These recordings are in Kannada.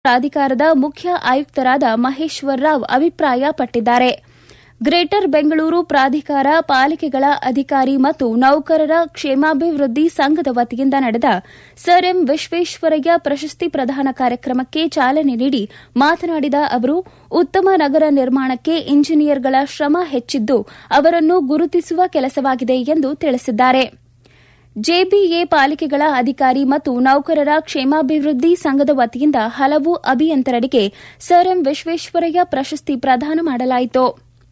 ಪ್ರಾಧಿಕಾರದ ಮುಖ್ಯ ಆಯುಕ್ತರಾದ ಮಹೇಶ್ವರ್ ರಾವ್ ಅಭಿಪ್ರಾಯಪಟ್ಟಿದ್ದಾರೆ ಗ್ರೇಟರ್ ಬೆಂಗಳೂರು ಪ್ರಾಧಿಕಾರ ಪಾಲಿಕೆಗಳ ಅಧಿಕಾರಿ ಮತ್ತು ನೌಕರರ ಕ್ಷೇಮಾಭಿವೃದ್ಧಿ ಸಂಘದ ವತಿಯಿಂದ ನಡೆದ ಸರ್ ಎಂ ವಿಶ್ವೇಶ್ವರಯ್ಯ ಪ್ರಶಸ್ತಿ ಪ್ರದಾನ ಕಾರ್ಯಕ್ರಮಕ್ಕೆ ಚಾಲನೆ ನೀಡಿ ಮಾತನಾಡಿದ ಅವರು ಉತ್ತಮ ನಗರ ನಿರ್ಮಾಣಕ್ಕೆ ಇಂಜಿನಿಯರ್ಗಳ ಶ್ರಮ ಹೆಚ್ಚಿದ್ದು ಅವರನ್ನು ಗುರುತಿಸುವ ಕೆಲಸವಾಗಿದೆ ಎಂದು ತಿಳಿಸಿದ್ದಾರೆ ಜೆಬಿಎ ಪಾಲಿಕೆಗಳ ಅಧಿಕಾರಿ ಮತ್ತು ನೌಕರರ ಕ್ಷೇಮಾಭಿವೃದ್ಧಿ ಸಂಘದ ವತಿಯಿಂದ ಹಲವು ಅಭಿಯಂತರರಿಗೆ ಸರ್ ಎಂ ವಿಶ್ವೇಶ್ವರಯ್ಯ ಪ್ರಶಸ್ತಿ ಪ್ರದಾನ ಮಾಡಲಾಯಿತು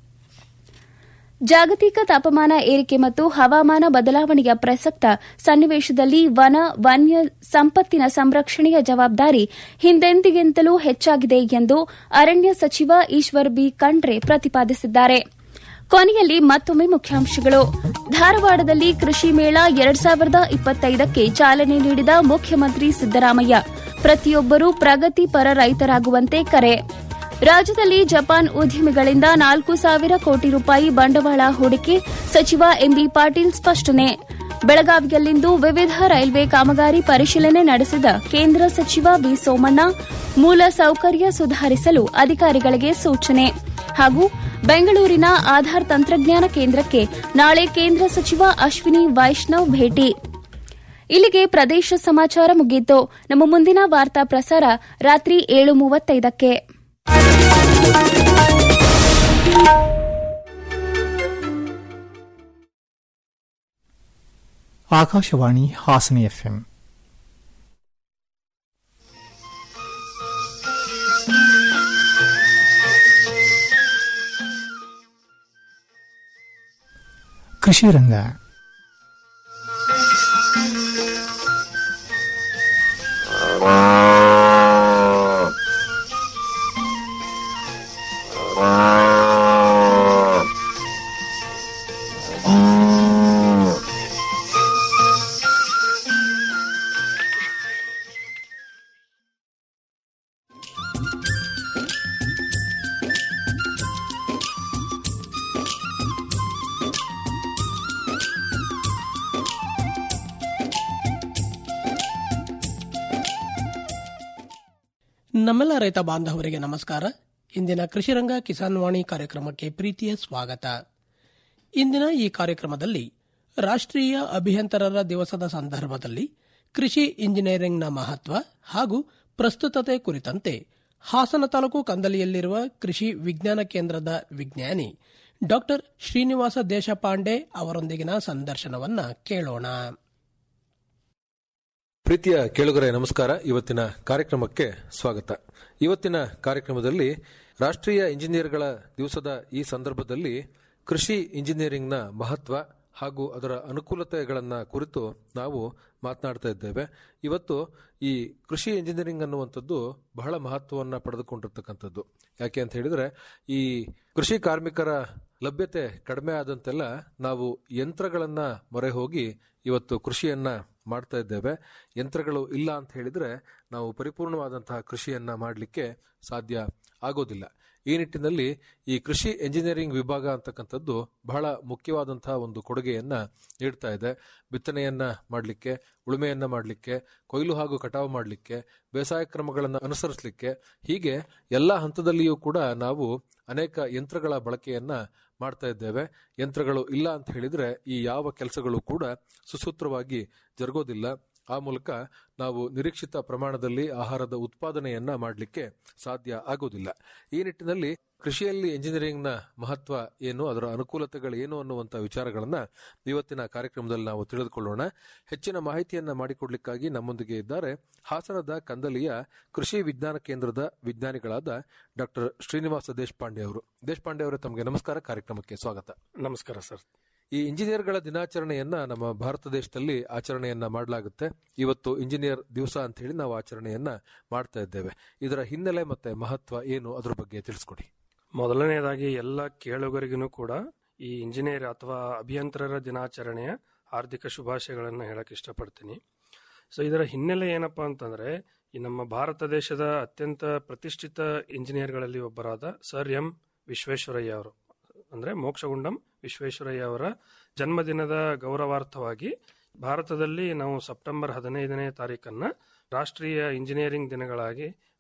ಜಾಗತಿಕ ತಾಪಮಾನ ಏರಿಕೆ ಮತ್ತು ಹವಾಮಾನ ಬದಲಾವಣೆಯ ಪ್ರಸಕ್ತ ಸನ್ನಿವೇಶದಲ್ಲಿ ವನ ವನ್ಯ ಸಂಪತ್ತಿನ ಸಂರಕ್ಷಣೆಯ ಜವಾಬ್ದಾರಿ ಹಿಂದೆಂದಿಗಿಂತಲೂ ಹೆಚ್ಚಾಗಿದೆ ಎಂದು ಅರಣ್ಯ ಸಚಿವ ಈಶ್ವರ್ ಬಿ ಖಂಡ್ರೆ ಪ್ರತಿಪಾದಿಸಿದ್ದಾರೆ ಕೊನೆಯಲ್ಲಿ ಮತ್ತೊಮ್ಮೆ ಮುಖ್ಯಾಂಶಗಳು ಧಾರವಾಡದಲ್ಲಿ ಕೃಷಿ ಮೇಳ ಎರಡ್ ಸಾವಿರದ ಇಪ್ಪತ್ತೈದಕ್ಕೆ ಚಾಲನೆ ನೀಡಿದ ಮುಖ್ಯಮಂತ್ರಿ ಸಿದ್ದರಾಮಯ್ಯ ಪ್ರತಿಯೊಬ್ಬರೂ ಪ್ರಗತಿಪರ ರೈತರಾಗುವಂತೆ ಕರೆ ರಾಜ್ಯದಲ್ಲಿ ಜಪಾನ್ ಉದ್ಯಮಿಗಳಿಂದ ನಾಲ್ಕು ಸಾವಿರ ಕೋಟಿ ರೂಪಾಯಿ ಬಂಡವಾಳ ಹೂಡಿಕೆ ಸಚಿವ ಎಂಬಿ ಪಾಟೀಲ್ ಸ್ಪಷ್ಟನೆ ಬೆಳಗಾವಿಯಲ್ಲಿಂದು ವಿವಿಧ ರೈಲ್ವೆ ಕಾಮಗಾರಿ ಪರಿಶೀಲನೆ ನಡೆಸಿದ ಕೇಂದ್ರ ಸಚಿವ ವಿ ಸೋಮಣ್ಣ ಮೂಲ ಸೌಕರ್ಯ ಸುಧಾರಿಸಲು ಅಧಿಕಾರಿಗಳಿಗೆ ಸೂಚನೆ ಹಾಗೂ ಬೆಂಗಳೂರಿನ ಆಧಾರ್ ತಂತ್ರಜ್ಞಾನ ಕೇಂದ್ರಕ್ಕೆ ನಾಳೆ ಕೇಂದ್ರ ಸಚಿವ ಅಶ್ವಿನಿ ವೈಷ್ಣವ್ ಭೇಟಿ ಇಲ್ಲಿಗೆ ಪ್ರದೇಶ ಸಮಾಚಾರ ಮುಗಿಯಿತು ನಮ್ಮ ಮುಂದಿನ ವಾರ್ತಾ ಪ್ರಸಾರ ರಾತ್ರಿ ಏಳು ಮೂವತ್ತೈದಕ್ಕೆ ಆಕಾಶವಾಣಿ ಹಾಸನ ಎಫ್ಎಂ ಕೃಷಿ ರಂಗ ನಮ್ಮೆಲ್ಲ ರೈತ ಬಾಂಧವರಿಗೆ ನಮಸ್ಕಾರ ಇಂದಿನ ಕೃಷಿರಂಗ ಕಿಸಾನ್ ವಾಣಿ ಕಾರ್ಯಕ್ರಮಕ್ಕೆ ಪ್ರೀತಿಯ ಸ್ವಾಗತ ಇಂದಿನ ಈ ಕಾರ್ಯಕ್ರಮದಲ್ಲಿ ರಾಷ್ಟ್ರೀಯ ಅಭಿಯಂತರರ ದಿವಸದ ಸಂದರ್ಭದಲ್ಲಿ ಕೃಷಿ ಇಂಜಿನಿಯರಿಂಗ್ನ ಮಹತ್ವ ಹಾಗೂ ಪ್ರಸ್ತುತತೆ ಕುರಿತಂತೆ ಹಾಸನ ತಾಲೂಕು ಕಂದಲಿಯಲ್ಲಿರುವ ಕೃಷಿ ವಿಜ್ಞಾನ ಕೇಂದ್ರದ ವಿಜ್ಞಾನಿ ಡಾಕ್ಟರ್ ಶ್ರೀನಿವಾಸ ದೇಶಪಾಂಡೆ ಅವರೊಂದಿಗಿನ ಸಂದರ್ಶನವನ್ನ ಕೇಳೋಣ ಪ್ರೀತಿಯ ಕೇಳುಗರೆ ನಮಸ್ಕಾರ ಇವತ್ತಿನ ಕಾರ್ಯಕ್ರಮಕ್ಕೆ ಸ್ವಾಗತ ಇವತ್ತಿನ ಕಾರ್ಯಕ್ರಮದಲ್ಲಿ ರಾಷ್ಟ್ರೀಯ ಇಂಜಿನಿಯರ್ಗಳ ದಿವಸದ ಈ ಸಂದರ್ಭದಲ್ಲಿ ಕೃಷಿ ಇಂಜಿನಿಯರಿಂಗ್ನ ಮಹತ್ವ ಹಾಗೂ ಅದರ ಅನುಕೂಲತೆಗಳನ್ನ ಕುರಿತು ನಾವು ಮಾತನಾಡ್ತಾ ಇದ್ದೇವೆ ಇವತ್ತು ಈ ಕೃಷಿ ಇಂಜಿನಿಯರಿಂಗ್ ಅನ್ನುವಂಥದ್ದು ಬಹಳ ಮಹತ್ವವನ್ನು ಪಡೆದುಕೊಂಡಿರ್ತಕ್ಕಂಥದ್ದು ಯಾಕೆ ಅಂತ ಹೇಳಿದ್ರೆ ಈ ಕೃಷಿ ಕಾರ್ಮಿಕರ ಲಭ್ಯತೆ ಕಡಿಮೆ ಆದಂತೆಲ್ಲ ನಾವು ಯಂತ್ರಗಳನ್ನ ಮೊರೆ ಹೋಗಿ ಇವತ್ತು ಕೃಷಿಯನ್ನ ಮಾಡ್ತಾ ಇದ್ದೇವೆ ಯಂತ್ರಗಳು ಇಲ್ಲ ಅಂತ ಹೇಳಿದ್ರೆ ನಾವು ಪರಿಪೂರ್ಣವಾದಂತಹ ಕೃಷಿಯನ್ನ ಮಾಡಲಿಕ್ಕೆ ಸಾಧ್ಯ ಆಗೋದಿಲ್ಲ ಈ ನಿಟ್ಟಿನಲ್ಲಿ ಈ ಕೃಷಿ ಎಂಜಿನಿಯರಿಂಗ್ ವಿಭಾಗ ಅಂತಕ್ಕಂಥದ್ದು ಬಹಳ ಮುಖ್ಯವಾದಂತಹ ಒಂದು ಕೊಡುಗೆಯನ್ನ ನೀಡ್ತಾ ಇದೆ ಬಿತ್ತನೆಯನ್ನ ಮಾಡಲಿಕ್ಕೆ ಉಳುಮೆಯನ್ನ ಮಾಡಲಿಕ್ಕೆ ಕೊಯ್ಲು ಹಾಗೂ ಕಟಾವು ಮಾಡಲಿಕ್ಕೆ ಬೇಸಾಯ ಕ್ರಮಗಳನ್ನು ಅನುಸರಿಸಲಿಕ್ಕೆ ಹೀಗೆ ಎಲ್ಲ ಹಂತದಲ್ಲಿಯೂ ಕೂಡ ನಾವು ಅನೇಕ ಯಂತ್ರಗಳ ಬಳಕೆಯನ್ನ ಮಾಡ್ತಾ ಇದ್ದೇವೆ ಯಂತ್ರಗಳು ಇಲ್ಲ ಅಂತ ಹೇಳಿದ್ರೆ ಈ ಯಾವ ಕೆಲಸಗಳು ಕೂಡ ಸುಸೂತ್ರವಾಗಿ ಜರುಗೋದಿಲ್ಲ ಆ ಮೂಲಕ ನಾವು ನಿರೀಕ್ಷಿತ ಪ್ರಮಾಣದಲ್ಲಿ ಆಹಾರದ ಉತ್ಪಾದನೆಯನ್ನ ಮಾಡಲಿಕ್ಕೆ ಸಾಧ್ಯ ಆಗೋದಿಲ್ಲ ಈ ನಿಟ್ಟಿನಲ್ಲಿ ಕೃಷಿಯಲ್ಲಿ ಇಂಜಿನಿಯರಿಂಗ್ನ ಮಹತ್ವ ಏನು ಅದರ ಅನುಕೂಲತೆಗಳು ಏನು ಅನ್ನುವಂಥ ವಿಚಾರಗಳನ್ನ ಇವತ್ತಿನ ಕಾರ್ಯಕ್ರಮದಲ್ಲಿ ನಾವು ತಿಳಿದುಕೊಳ್ಳೋಣ ಹೆಚ್ಚಿನ ಮಾಹಿತಿಯನ್ನ ಮಾಡಿಕೊಡ್ಲಿಕ್ಕಾಗಿ ನಮ್ಮೊಂದಿಗೆ ಇದ್ದಾರೆ ಹಾಸನದ ಕಂದಲಿಯ ಕೃಷಿ ವಿಜ್ಞಾನ ಕೇಂದ್ರದ ವಿಜ್ಞಾನಿಗಳಾದ ಡಾಕ್ಟರ್ ಶ್ರೀನಿವಾಸ ದೇಶಪಾಂಡೆ ಅವರು ದೇಶಪಾಂಡೆ ಅವರೇ ತಮಗೆ ನಮಸ್ಕಾರ ಕಾರ್ಯಕ್ರಮಕ್ಕೆ ಸ್ವಾಗತ ನಮಸ್ಕಾರ ಸರ್ ಈ ಇಂಜಿನಿಯರ್ಗಳ ದಿನಾಚರಣೆಯನ್ನ ನಮ್ಮ ಭಾರತ ದೇಶದಲ್ಲಿ ಆಚರಣೆಯನ್ನ ಮಾಡಲಾಗುತ್ತೆ ಇವತ್ತು ಇಂಜಿನಿಯರ್ ದಿವಸ ಅಂತ ಹೇಳಿ ನಾವು ಆಚರಣೆಯನ್ನ ಮಾಡ್ತಾ ಇದ್ದೇವೆ ಇದರ ಹಿನ್ನೆಲೆ ಮತ್ತೆ ಮಹತ್ವ ಏನು ಅದ್ರ ಬಗ್ಗೆ ತಿಳಿಸ್ಕೊಡಿ ಮೊದಲನೇದಾಗಿ ಎಲ್ಲ ಕೇಳುಗರಿಗೂ ಕೂಡ ಈ ಇಂಜಿನಿಯರ್ ಅಥವಾ ಅಭಿಯಂತರರ ದಿನಾಚರಣೆಯ ಹಾರ್ದಿಕ ಶುಭಾಶಯಗಳನ್ನು ಹೇಳಕ್ ಇಷ್ಟಪಡ್ತೀನಿ ಸೊ ಇದರ ಹಿನ್ನೆಲೆ ಏನಪ್ಪಾ ಅಂತಂದ್ರೆ ಈ ನಮ್ಮ ಭಾರತ ದೇಶದ ಅತ್ಯಂತ ಪ್ರತಿಷ್ಠಿತ ಇಂಜಿನಿಯರ್ಗಳಲ್ಲಿ ಒಬ್ಬರಾದ ಸರ್ ಎಂ ವಿಶ್ವೇಶ್ವರಯ್ಯ ಅವರು ಅಂದ್ರೆ ಮೋಕ್ಷಗುಂಡಂ ವಿಶ್ವೇಶ್ವರಯ್ಯ ಅವರ ಜನ್ಮದಿನದ ಗೌರವಾರ್ಥವಾಗಿ ಭಾರತದಲ್ಲಿ ನಾವು ಸೆಪ್ಟೆಂಬರ್ ಹದಿನೈದನೇ ತಾರೀಕನ್ನ ರಾಷ್ಟ್ರೀಯ ಇಂಜಿನಿಯರಿಂಗ್ ದಿನಗಳಾಗಿ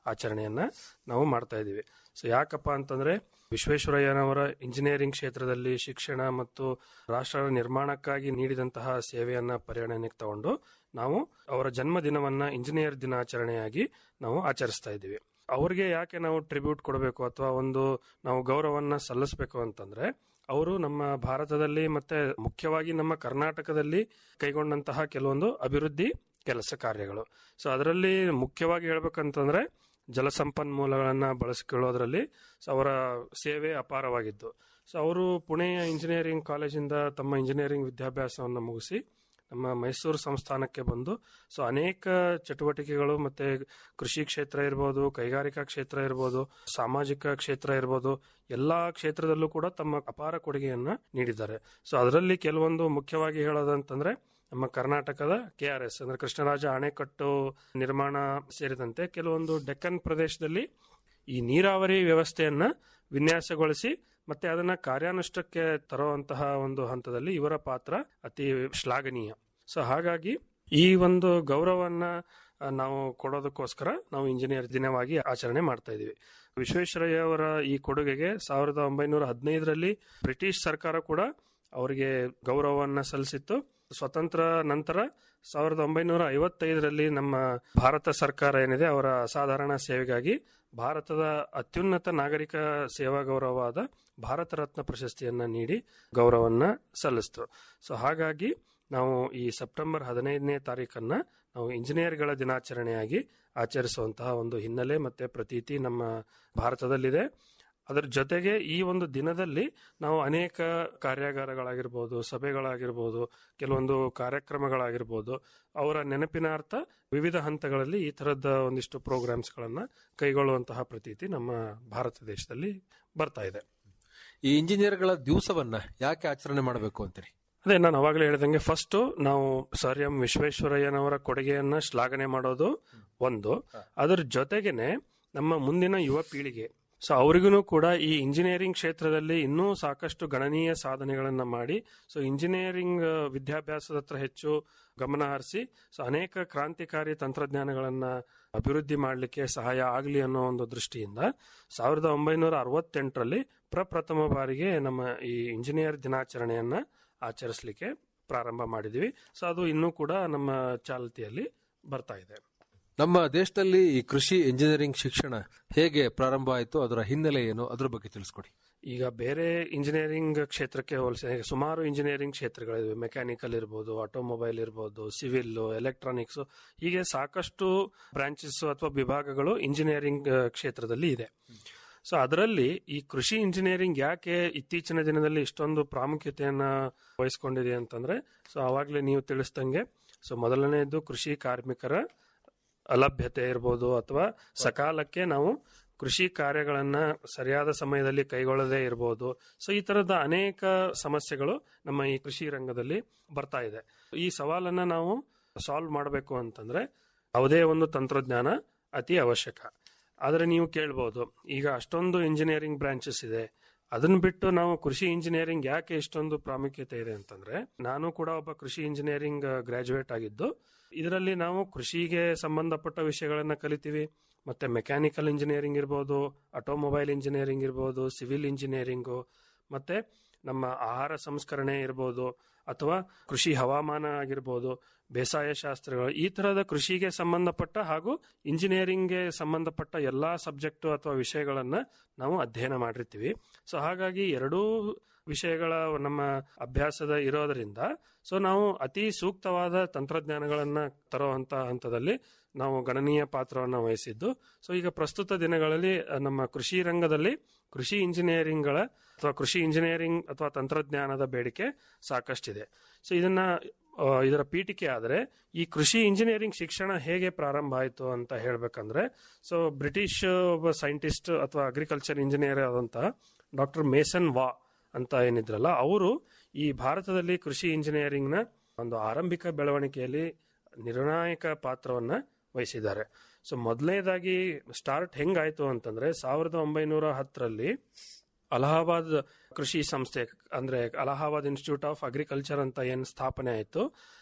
ಆಚರಣೆಯನ್ನ ನಾವು ಮಾಡ್ತಾ ಇದ್ದೀವಿ ಸೊ ಯಾಕಪ್ಪ ಅಂತಂದ್ರೆ ವಿಶ್ವೇಶ್ವರಯ್ಯನವರ ಇಂಜಿನಿಯರಿಂಗ್ ಕ್ಷೇತ್ರದಲ್ಲಿ ಶಿಕ್ಷಣ ಮತ್ತು ರಾಷ್ಟ್ರ ನಿರ್ಮಾಣಕ್ಕಾಗಿ ನೀಡಿದಂತಹ ಸೇವೆಯನ್ನ ಪರಿಗಣನೆಗೆ ತಗೊಂಡು ನಾವು ಅವರ ಜನ್ಮ ದಿನವನ್ನ ಇಂಜಿನಿಯರ್ ದಿನಾಚರಣೆಯಾಗಿ ನಾವು ಆಚರಿಸ್ತಾ ಇದ್ದೀವಿ ಅವ್ರಿಗೆ ಯಾಕೆ ನಾವು ಟ್ರಿಬ್ಯೂಟ್ ಕೊಡಬೇಕು ಅಥವಾ ಒಂದು ನಾವು ಗೌರವವನ್ನ ಸಲ್ಲಿಸಬೇಕು ಅಂತಂದ್ರೆ ಅವರು ನಮ್ಮ ಭಾರತದಲ್ಲಿ ಮತ್ತೆ ಮುಖ್ಯವಾಗಿ ನಮ್ಮ ಕರ್ನಾಟಕದಲ್ಲಿ ಕೈಗೊಂಡಂತಹ ಕೆಲವೊಂದು ಅಭಿವೃದ್ಧಿ ಕೆಲಸ ಕಾರ್ಯಗಳು ಸೊ ಅದರಲ್ಲಿ ಮುಖ್ಯವಾಗಿ ಹೇಳ್ಬೇಕಂತಂದ್ರೆ ಜಲಸಂಪನ್ಮೂಲಗಳನ್ನ ಬಳಸಿಕೊಳ್ಳೋದ್ರಲ್ಲಿ ಸೊ ಅವರ ಸೇವೆ ಅಪಾರವಾಗಿದ್ದು ಸೊ ಅವರು ಪುಣೆಯ ಇಂಜಿನಿಯರಿಂಗ್ ಕಾಲೇಜಿಂದ ತಮ್ಮ ಇಂಜಿನಿಯರಿಂಗ್ ವಿದ್ಯಾಭ್ಯಾಸವನ್ನು ಮುಗಿಸಿ ನಮ್ಮ ಮೈಸೂರು ಸಂಸ್ಥಾನಕ್ಕೆ ಬಂದು ಸೊ ಅನೇಕ ಚಟುವಟಿಕೆಗಳು ಮತ್ತೆ ಕೃಷಿ ಕ್ಷೇತ್ರ ಇರ್ಬೋದು ಕೈಗಾರಿಕಾ ಕ್ಷೇತ್ರ ಇರ್ಬೋದು ಸಾಮಾಜಿಕ ಕ್ಷೇತ್ರ ಇರ್ಬೋದು ಎಲ್ಲಾ ಕ್ಷೇತ್ರದಲ್ಲೂ ಕೂಡ ತಮ್ಮ ಅಪಾರ ಕೊಡುಗೆಯನ್ನ ನೀಡಿದ್ದಾರೆ ಸೊ ಅದರಲ್ಲಿ ಕೆಲವೊಂದು ಮುಖ್ಯವಾಗಿ ಹೇಳೋದಂತಂದ್ರೆ ನಮ್ಮ ಕರ್ನಾಟಕದ ಕೆಆರ್ಎಸ್ ಅಂದ್ರೆ ಕೃಷ್ಣರಾಜ ಅಣೆಕಟ್ಟು ನಿರ್ಮಾಣ ಸೇರಿದಂತೆ ಕೆಲವೊಂದು ಡೆಕ್ಕನ್ ಪ್ರದೇಶದಲ್ಲಿ ಈ ನೀರಾವರಿ ವ್ಯವಸ್ಥೆಯನ್ನ ವಿನ್ಯಾಸಗೊಳಿಸಿ ಮತ್ತೆ ಅದನ್ನ ಕಾರ್ಯಾನುಷ್ಠಕ್ಕೆ ತರುವಂತಹ ಒಂದು ಹಂತದಲ್ಲಿ ಇವರ ಪಾತ್ರ ಅತಿ ಶ್ಲಾಘನೀಯ ಸೊ ಹಾಗಾಗಿ ಈ ಒಂದು ಗೌರವವನ್ನ ಆ, ನಾವು ಕೊಡೋದಕ್ಕೋಸ್ಕರ ನಾವು ಇಂಜಿನಿಯರ್ ದಿನವಾಗಿ ಆಚರಣೆ ಮಾಡ್ತಾ ಇದೀವಿ ವಿಶ್ವೇಶ್ವರಯ್ಯ ಅವರ ಈ ಕೊಡುಗೆಗೆ ಸಾವಿರದ ಒಂಬೈನೂರ ಹದಿನೈದರಲ್ಲಿ ಬ್ರಿಟಿಷ್ ಸರ್ಕಾರ ಕೂಡ ಅವರಿಗೆ ಗೌರವವನ್ನ ಸಲ್ಲಿಸಿತ್ತು ಸ್ವತಂತ್ರ ನಂತರ ಸಾವಿರದ ಒಂಬೈನೂರ ಐವತ್ತೈದರಲ್ಲಿ ನಮ್ಮ ಭಾರತ ಸರ್ಕಾರ ಏನಿದೆ ಅವರ ಅಸಾಧಾರಣ ಸೇವೆಗಾಗಿ ಭಾರತದ ಅತ್ಯುನ್ನತ ನಾಗರಿಕ ಸೇವಾ ಗೌರವವಾದ ಭಾರತ ರತ್ನ ಪ್ರಶಸ್ತಿಯನ್ನ ನೀಡಿ ಗೌರವವನ್ನ ಸಲ್ಲಿಸ್ತು ಸೊ ಹಾಗಾಗಿ ನಾವು ಈ ಸೆಪ್ಟೆಂಬರ್ ಹದಿನೈದನೇ ತಾರೀಕನ್ನ ನಾವು ಇಂಜಿನಿಯರ್ಗಳ ದಿನಾಚರಣೆಯಾಗಿ ಆಚರಿಸುವಂತಹ ಒಂದು ಹಿನ್ನೆಲೆ ಮತ್ತೆ ಪ್ರತೀತಿ ನಮ್ಮ ಭಾರತದಲ್ಲಿದೆ ಅದರ ಜೊತೆಗೆ ಈ ಒಂದು ದಿನದಲ್ಲಿ ನಾವು ಅನೇಕ ಕಾರ್ಯಾಗಾರಗಳಾಗಿರ್ಬೋದು ಸಭೆಗಳಾಗಿರ್ಬೋದು ಕೆಲವೊಂದು ಕಾರ್ಯಕ್ರಮಗಳಾಗಿರ್ಬೋದು ಅವರ ನೆನಪಿನಾರ್ಥ ವಿವಿಧ ಹಂತಗಳಲ್ಲಿ ಈ ತರದ ಒಂದಿಷ್ಟು ಪ್ರೋಗ್ರಾಮ್ಸ್ಗಳನ್ನ ಕೈಗೊಳ್ಳುವಂತಹ ಪ್ರತೀತಿ ನಮ್ಮ ಭಾರತ ದೇಶದಲ್ಲಿ ಬರ್ತಾ ಇದೆ ಈ ಇಂಜಿನಿಯರ್ಗಳ ದಿವಸವನ್ನ ಯಾಕೆ ಆಚರಣೆ ಮಾಡಬೇಕು ಅಂತೀರಿ ಅದೇ ನಾನು ಅವಾಗಲೇ ಹೇಳಿದಂಗೆ ಫಸ್ಟ್ ನಾವು ಸರ್ ಎಂ ವಿಶ್ವೇಶ್ವರಯ್ಯನವರ ಕೊಡುಗೆಯನ್ನ ಶ್ಲಾಘನೆ ಮಾಡೋದು ಒಂದು ಅದರ ಜೊತೆಗೇನೆ ನಮ್ಮ ಮುಂದಿನ ಯುವ ಪೀಳಿಗೆ ಸೊ ಅವರಿಗೂ ಕೂಡ ಈ ಇಂಜಿನಿಯರಿಂಗ್ ಕ್ಷೇತ್ರದಲ್ಲಿ ಇನ್ನೂ ಸಾಕಷ್ಟು ಗಣನೀಯ ಸಾಧನೆಗಳನ್ನ ಮಾಡಿ ಸೊ ಇಂಜಿನಿಯರಿಂಗ್ ಆ, ವಿದ್ಯಾಭ್ಯಾಸದ ಹತ್ರ ಹೆಚ್ಚು ಗಮನ ಹರಿಸಿ ಸೊ ಅನೇಕ ಕ್ರಾಂತಿಕಾರಿ ತಂತ್ರಜ್ಞಾನಗಳನ್ನ ಅಭಿವೃದ್ಧಿ ಮಾಡಲಿಕ್ಕೆ ಸಹಾಯ ಆಗಲಿ ಅನ್ನೋ ಒಂದು ದೃಷ್ಟಿಯಿಂದ ಸಾವಿರದ ಒಂಬೈನೂರ ಅರವತ್ತೆಂಟರಲ್ಲಿ ಪ್ರಪ್ರಥಮ ಬಾರಿಗೆ ನಮ್ಮ ಈ ಇಂಜಿನಿಯರ್ ದಿನಾಚರಣೆಯನ್ನ ಆಚರಿಸಲಿಕ್ಕೆ ಪ್ರಾರಂಭ ಮಾಡಿದ್ವಿ ಸೊ ಅದು ಇನ್ನೂ ಕೂಡ ನಮ್ಮ ಚಾಲ್ತಿಯಲ್ಲಿ ಬರ್ತಾ ಇದೆ ನಮ್ಮ ದೇಶದಲ್ಲಿ ಈ ಕೃಷಿ ಇಂಜಿನಿಯರಿಂಗ್ ಶಿಕ್ಷಣ ಹೇಗೆ ಪ್ರಾರಂಭ ಆಯಿತು ಅದರ ಹಿನ್ನೆಲೆ ಏನು ಅದ್ರ ಬಗ್ಗೆ ತಿಳಿಸ್ಕೊಡಿ ಈಗ ಬೇರೆ ಇಂಜಿನಿಯರಿಂಗ್ ಕ್ಷೇತ್ರಕ್ಕೆ ಹೋಲಿಸಿ ಸುಮಾರು ಇಂಜಿನಿಯರಿಂಗ್ ಕ್ಷೇತ್ರಗಳಿವೆ ಮೆಕ್ಯಾನಿಕಲ್ ಇರ್ಬೋದು ಆಟೋಮೊಬೈಲ್ ಇರ್ಬೋದು ಸಿವಿಲ್ ಎಲೆಕ್ಟ್ರಾನಿಕ್ಸ್ ಹೀಗೆ ಸಾಕಷ್ಟು ಬ್ರಾಂಚಸ್ ಅಥವಾ ವಿಭಾಗಗಳು ಇಂಜಿನಿಯರಿಂಗ್ ಆ, ಕ್ಷೇತ್ರದಲ್ಲಿ ಇದೆ ಸೊ ಅದರಲ್ಲಿ ಈ ಕೃಷಿ ಇಂಜಿನಿಯರಿಂಗ್ ಯಾಕೆ ಇತ್ತೀಚಿನ ದಿನದಲ್ಲಿ ಇಷ್ಟೊಂದು ಪ್ರಾಮುಖ್ಯತೆಯನ್ನ ವಹಿಸ್ಕೊಂಡಿದೆ ಅಂತಂದ್ರೆ ಸೊ ಅವಾಗಲೇ ನೀವು ತಿಳಿಸ್ದಂಗೆ ಸೊ ಮೊದಲನೆಯದು ಕೃಷಿ ಕಾರ್ಮಿಕರ ಅಲಭ್ಯತೆ ಇರ್ಬೋದು ಅಥವಾ ಸಕಾಲಕ್ಕೆ ನಾವು ಕೃಷಿ ಕಾರ್ಯಗಳನ್ನ ಸರಿಯಾದ ಸಮಯದಲ್ಲಿ ಕೈಗೊಳ್ಳದೇ ಇರಬಹುದು ಸೊ ಈ ತರದ ಅನೇಕ ಸಮಸ್ಯೆಗಳು ನಮ್ಮ ಈ ಕೃಷಿ ರಂಗದಲ್ಲಿ ಬರ್ತಾ ಇದೆ ಈ ಸವಾಲನ್ನ ನಾವು ಸಾಲ್ವ್ ಮಾಡಬೇಕು ಅಂತಂದ್ರೆ ಯಾವುದೇ ಒಂದು ತಂತ್ರಜ್ಞಾನ ಅತಿ ಅವಶ್ಯಕ ಆದರೆ ನೀವು ಕೇಳ್ಬೋದು ಈಗ ಅಷ್ಟೊಂದು ಇಂಜಿನಿಯರಿಂಗ್ ಬ್ರಾಂಚಸ್ ಇದೆ ಅದನ್ನ ಬಿಟ್ಟು ನಾವು ಕೃಷಿ ಇಂಜಿನಿಯರಿಂಗ್ ಯಾಕೆ ಇಷ್ಟೊಂದು ಪ್ರಾಮುಖ್ಯತೆ ಇದೆ ಅಂತಂದ್ರೆ ನಾನು ಕೂಡ ಒಬ್ಬ ಕೃಷಿ ಇಂಜಿನಿಯರಿಂಗ್ ಗ್ರಾಜುಯೇಟ್ ಆಗಿದ್ದು ಇದರಲ್ಲಿ ನಾವು ಕೃಷಿಗೆ ಸಂಬಂಧಪಟ್ಟ ವಿಷಯಗಳನ್ನ ಕಲಿತೀವಿ ಮತ್ತೆ ಮೆಕ್ಯಾನಿಕಲ್ ಇಂಜಿನಿಯರಿಂಗ್ ಇರ್ಬೋದು ಆಟೋಮೊಬೈಲ್ ಇಂಜಿನಿಯರಿಂಗ್ ಇರ್ಬೋದು ಸಿವಿಲ್ ಇಂಜಿನಿಯರಿಂಗು ಮತ್ತೆ ನಮ್ಮ ಆಹಾರ ಸಂಸ್ಕರಣೆ ಇರ್ಬೋದು ಅಥವಾ ಕೃಷಿ ಹವಾಮಾನ ಆಗಿರ್ಬೋದು ಬೇಸಾಯ ಶಾಸ್ತ್ರಗಳು ಈ ತರಹದ ಕೃಷಿಗೆ ಸಂಬಂಧಪಟ್ಟ ಹಾಗೂ ಇಂಜಿನಿಯರಿಂಗ್ಗೆ ಸಂಬಂಧಪಟ್ಟ ಎಲ್ಲಾ ಸಬ್ಜೆಕ್ಟ್ ಅಥವಾ ವಿಷಯಗಳನ್ನ ನಾವು ಅಧ್ಯಯನ ಮಾಡಿರ್ತೀವಿ ಸೊ ಹಾಗಾಗಿ ಎರಡೂ ವಿಷಯಗಳ ನಮ್ಮ ಅಭ್ಯಾಸದ ಇರೋದರಿಂದ ಸೊ ನಾವು ಅತಿ ಸೂಕ್ತವಾದ ತಂತ್ರಜ್ಞಾನಗಳನ್ನ ತರುವಂತ ಹಂತದಲ್ಲಿ ನಾವು ಗಣನೀಯ ಪಾತ್ರವನ್ನು ವಹಿಸಿದ್ದು ಸೊ ಈಗ ಪ್ರಸ್ತುತ ದಿನಗಳಲ್ಲಿ ಅ, ನಮ್ಮ ಕೃಷಿ ರಂಗದಲ್ಲಿ ಕೃಷಿ ಇಂಜಿನಿಯರಿಂಗ್ಗಳ ಅಥವಾ ಕೃಷಿ ಇಂಜಿನಿಯರಿಂಗ್ ಅಥವಾ ತಂತ್ರಜ್ಞಾನದ ಬೇಡಿಕೆ ಸಾಕಷ್ಟಿದೆ ಸೊ ಇದನ್ನ ಆ, ಇದರ ಪೀಠಿಕೆ ಆದರೆ ಈ ಕೃಷಿ ಇಂಜಿನಿಯರಿಂಗ್ ಶಿಕ್ಷಣ ಹೇಗೆ ಪ್ರಾರಂಭ ಆಯಿತು ಅಂತ ಹೇಳ್ಬೇಕಂದ್ರೆ ಸೊ ಬ್ರಿಟಿಷ್ ಒಬ್ಬ ಸೈಂಟಿಸ್ಟ್ ಅಥವಾ ಅಗ್ರಿಕಲ್ಚರ್ ಇಂಜಿನಿಯರ್ ಆದಂತಹ ಡಾಕ್ಟರ್ ಮೇಸನ್ ವಾ ಅಂತ ಏನಿದ್ರಲ್ಲ ಅವರು ಈ ಭಾರತದಲ್ಲಿ ಕೃಷಿ ಇಂಜಿನಿಯರಿಂಗ್ನ ಒಂದು ಆರಂಭಿಕ ಬೆಳವಣಿಗೆಯಲ್ಲಿ ನಿರ್ಣಾಯಕ ಪಾತ್ರವನ್ನ ವಹಿಸಿದ್ದಾರೆ ಸೊ ಮೊದಲನೇದಾಗಿ ಸ್ಟಾರ್ಟ್ ಹೆಂಗಾಯ್ತು ಅಂತಂದ್ರೆ ಸಾವಿರದ ಒಂಬೈನೂರ ಹತ್ತರಲ್ಲಿ ಅಲಹಾಬಾದ್ ಕೃಷಿ ಸಂಸ್ಥೆ ಅಂದ್ರೆ ಅಲಹಾಬಾದ್ ಇನ್ಸ್ಟಿಟ್ಯೂಟ್ ಆಫ್ ಅಗ್ರಿಕಲ್ಚರ್ ಅಂತ ಏನ್ ಸ್ಥಾಪನೆ ಆಯ್ತು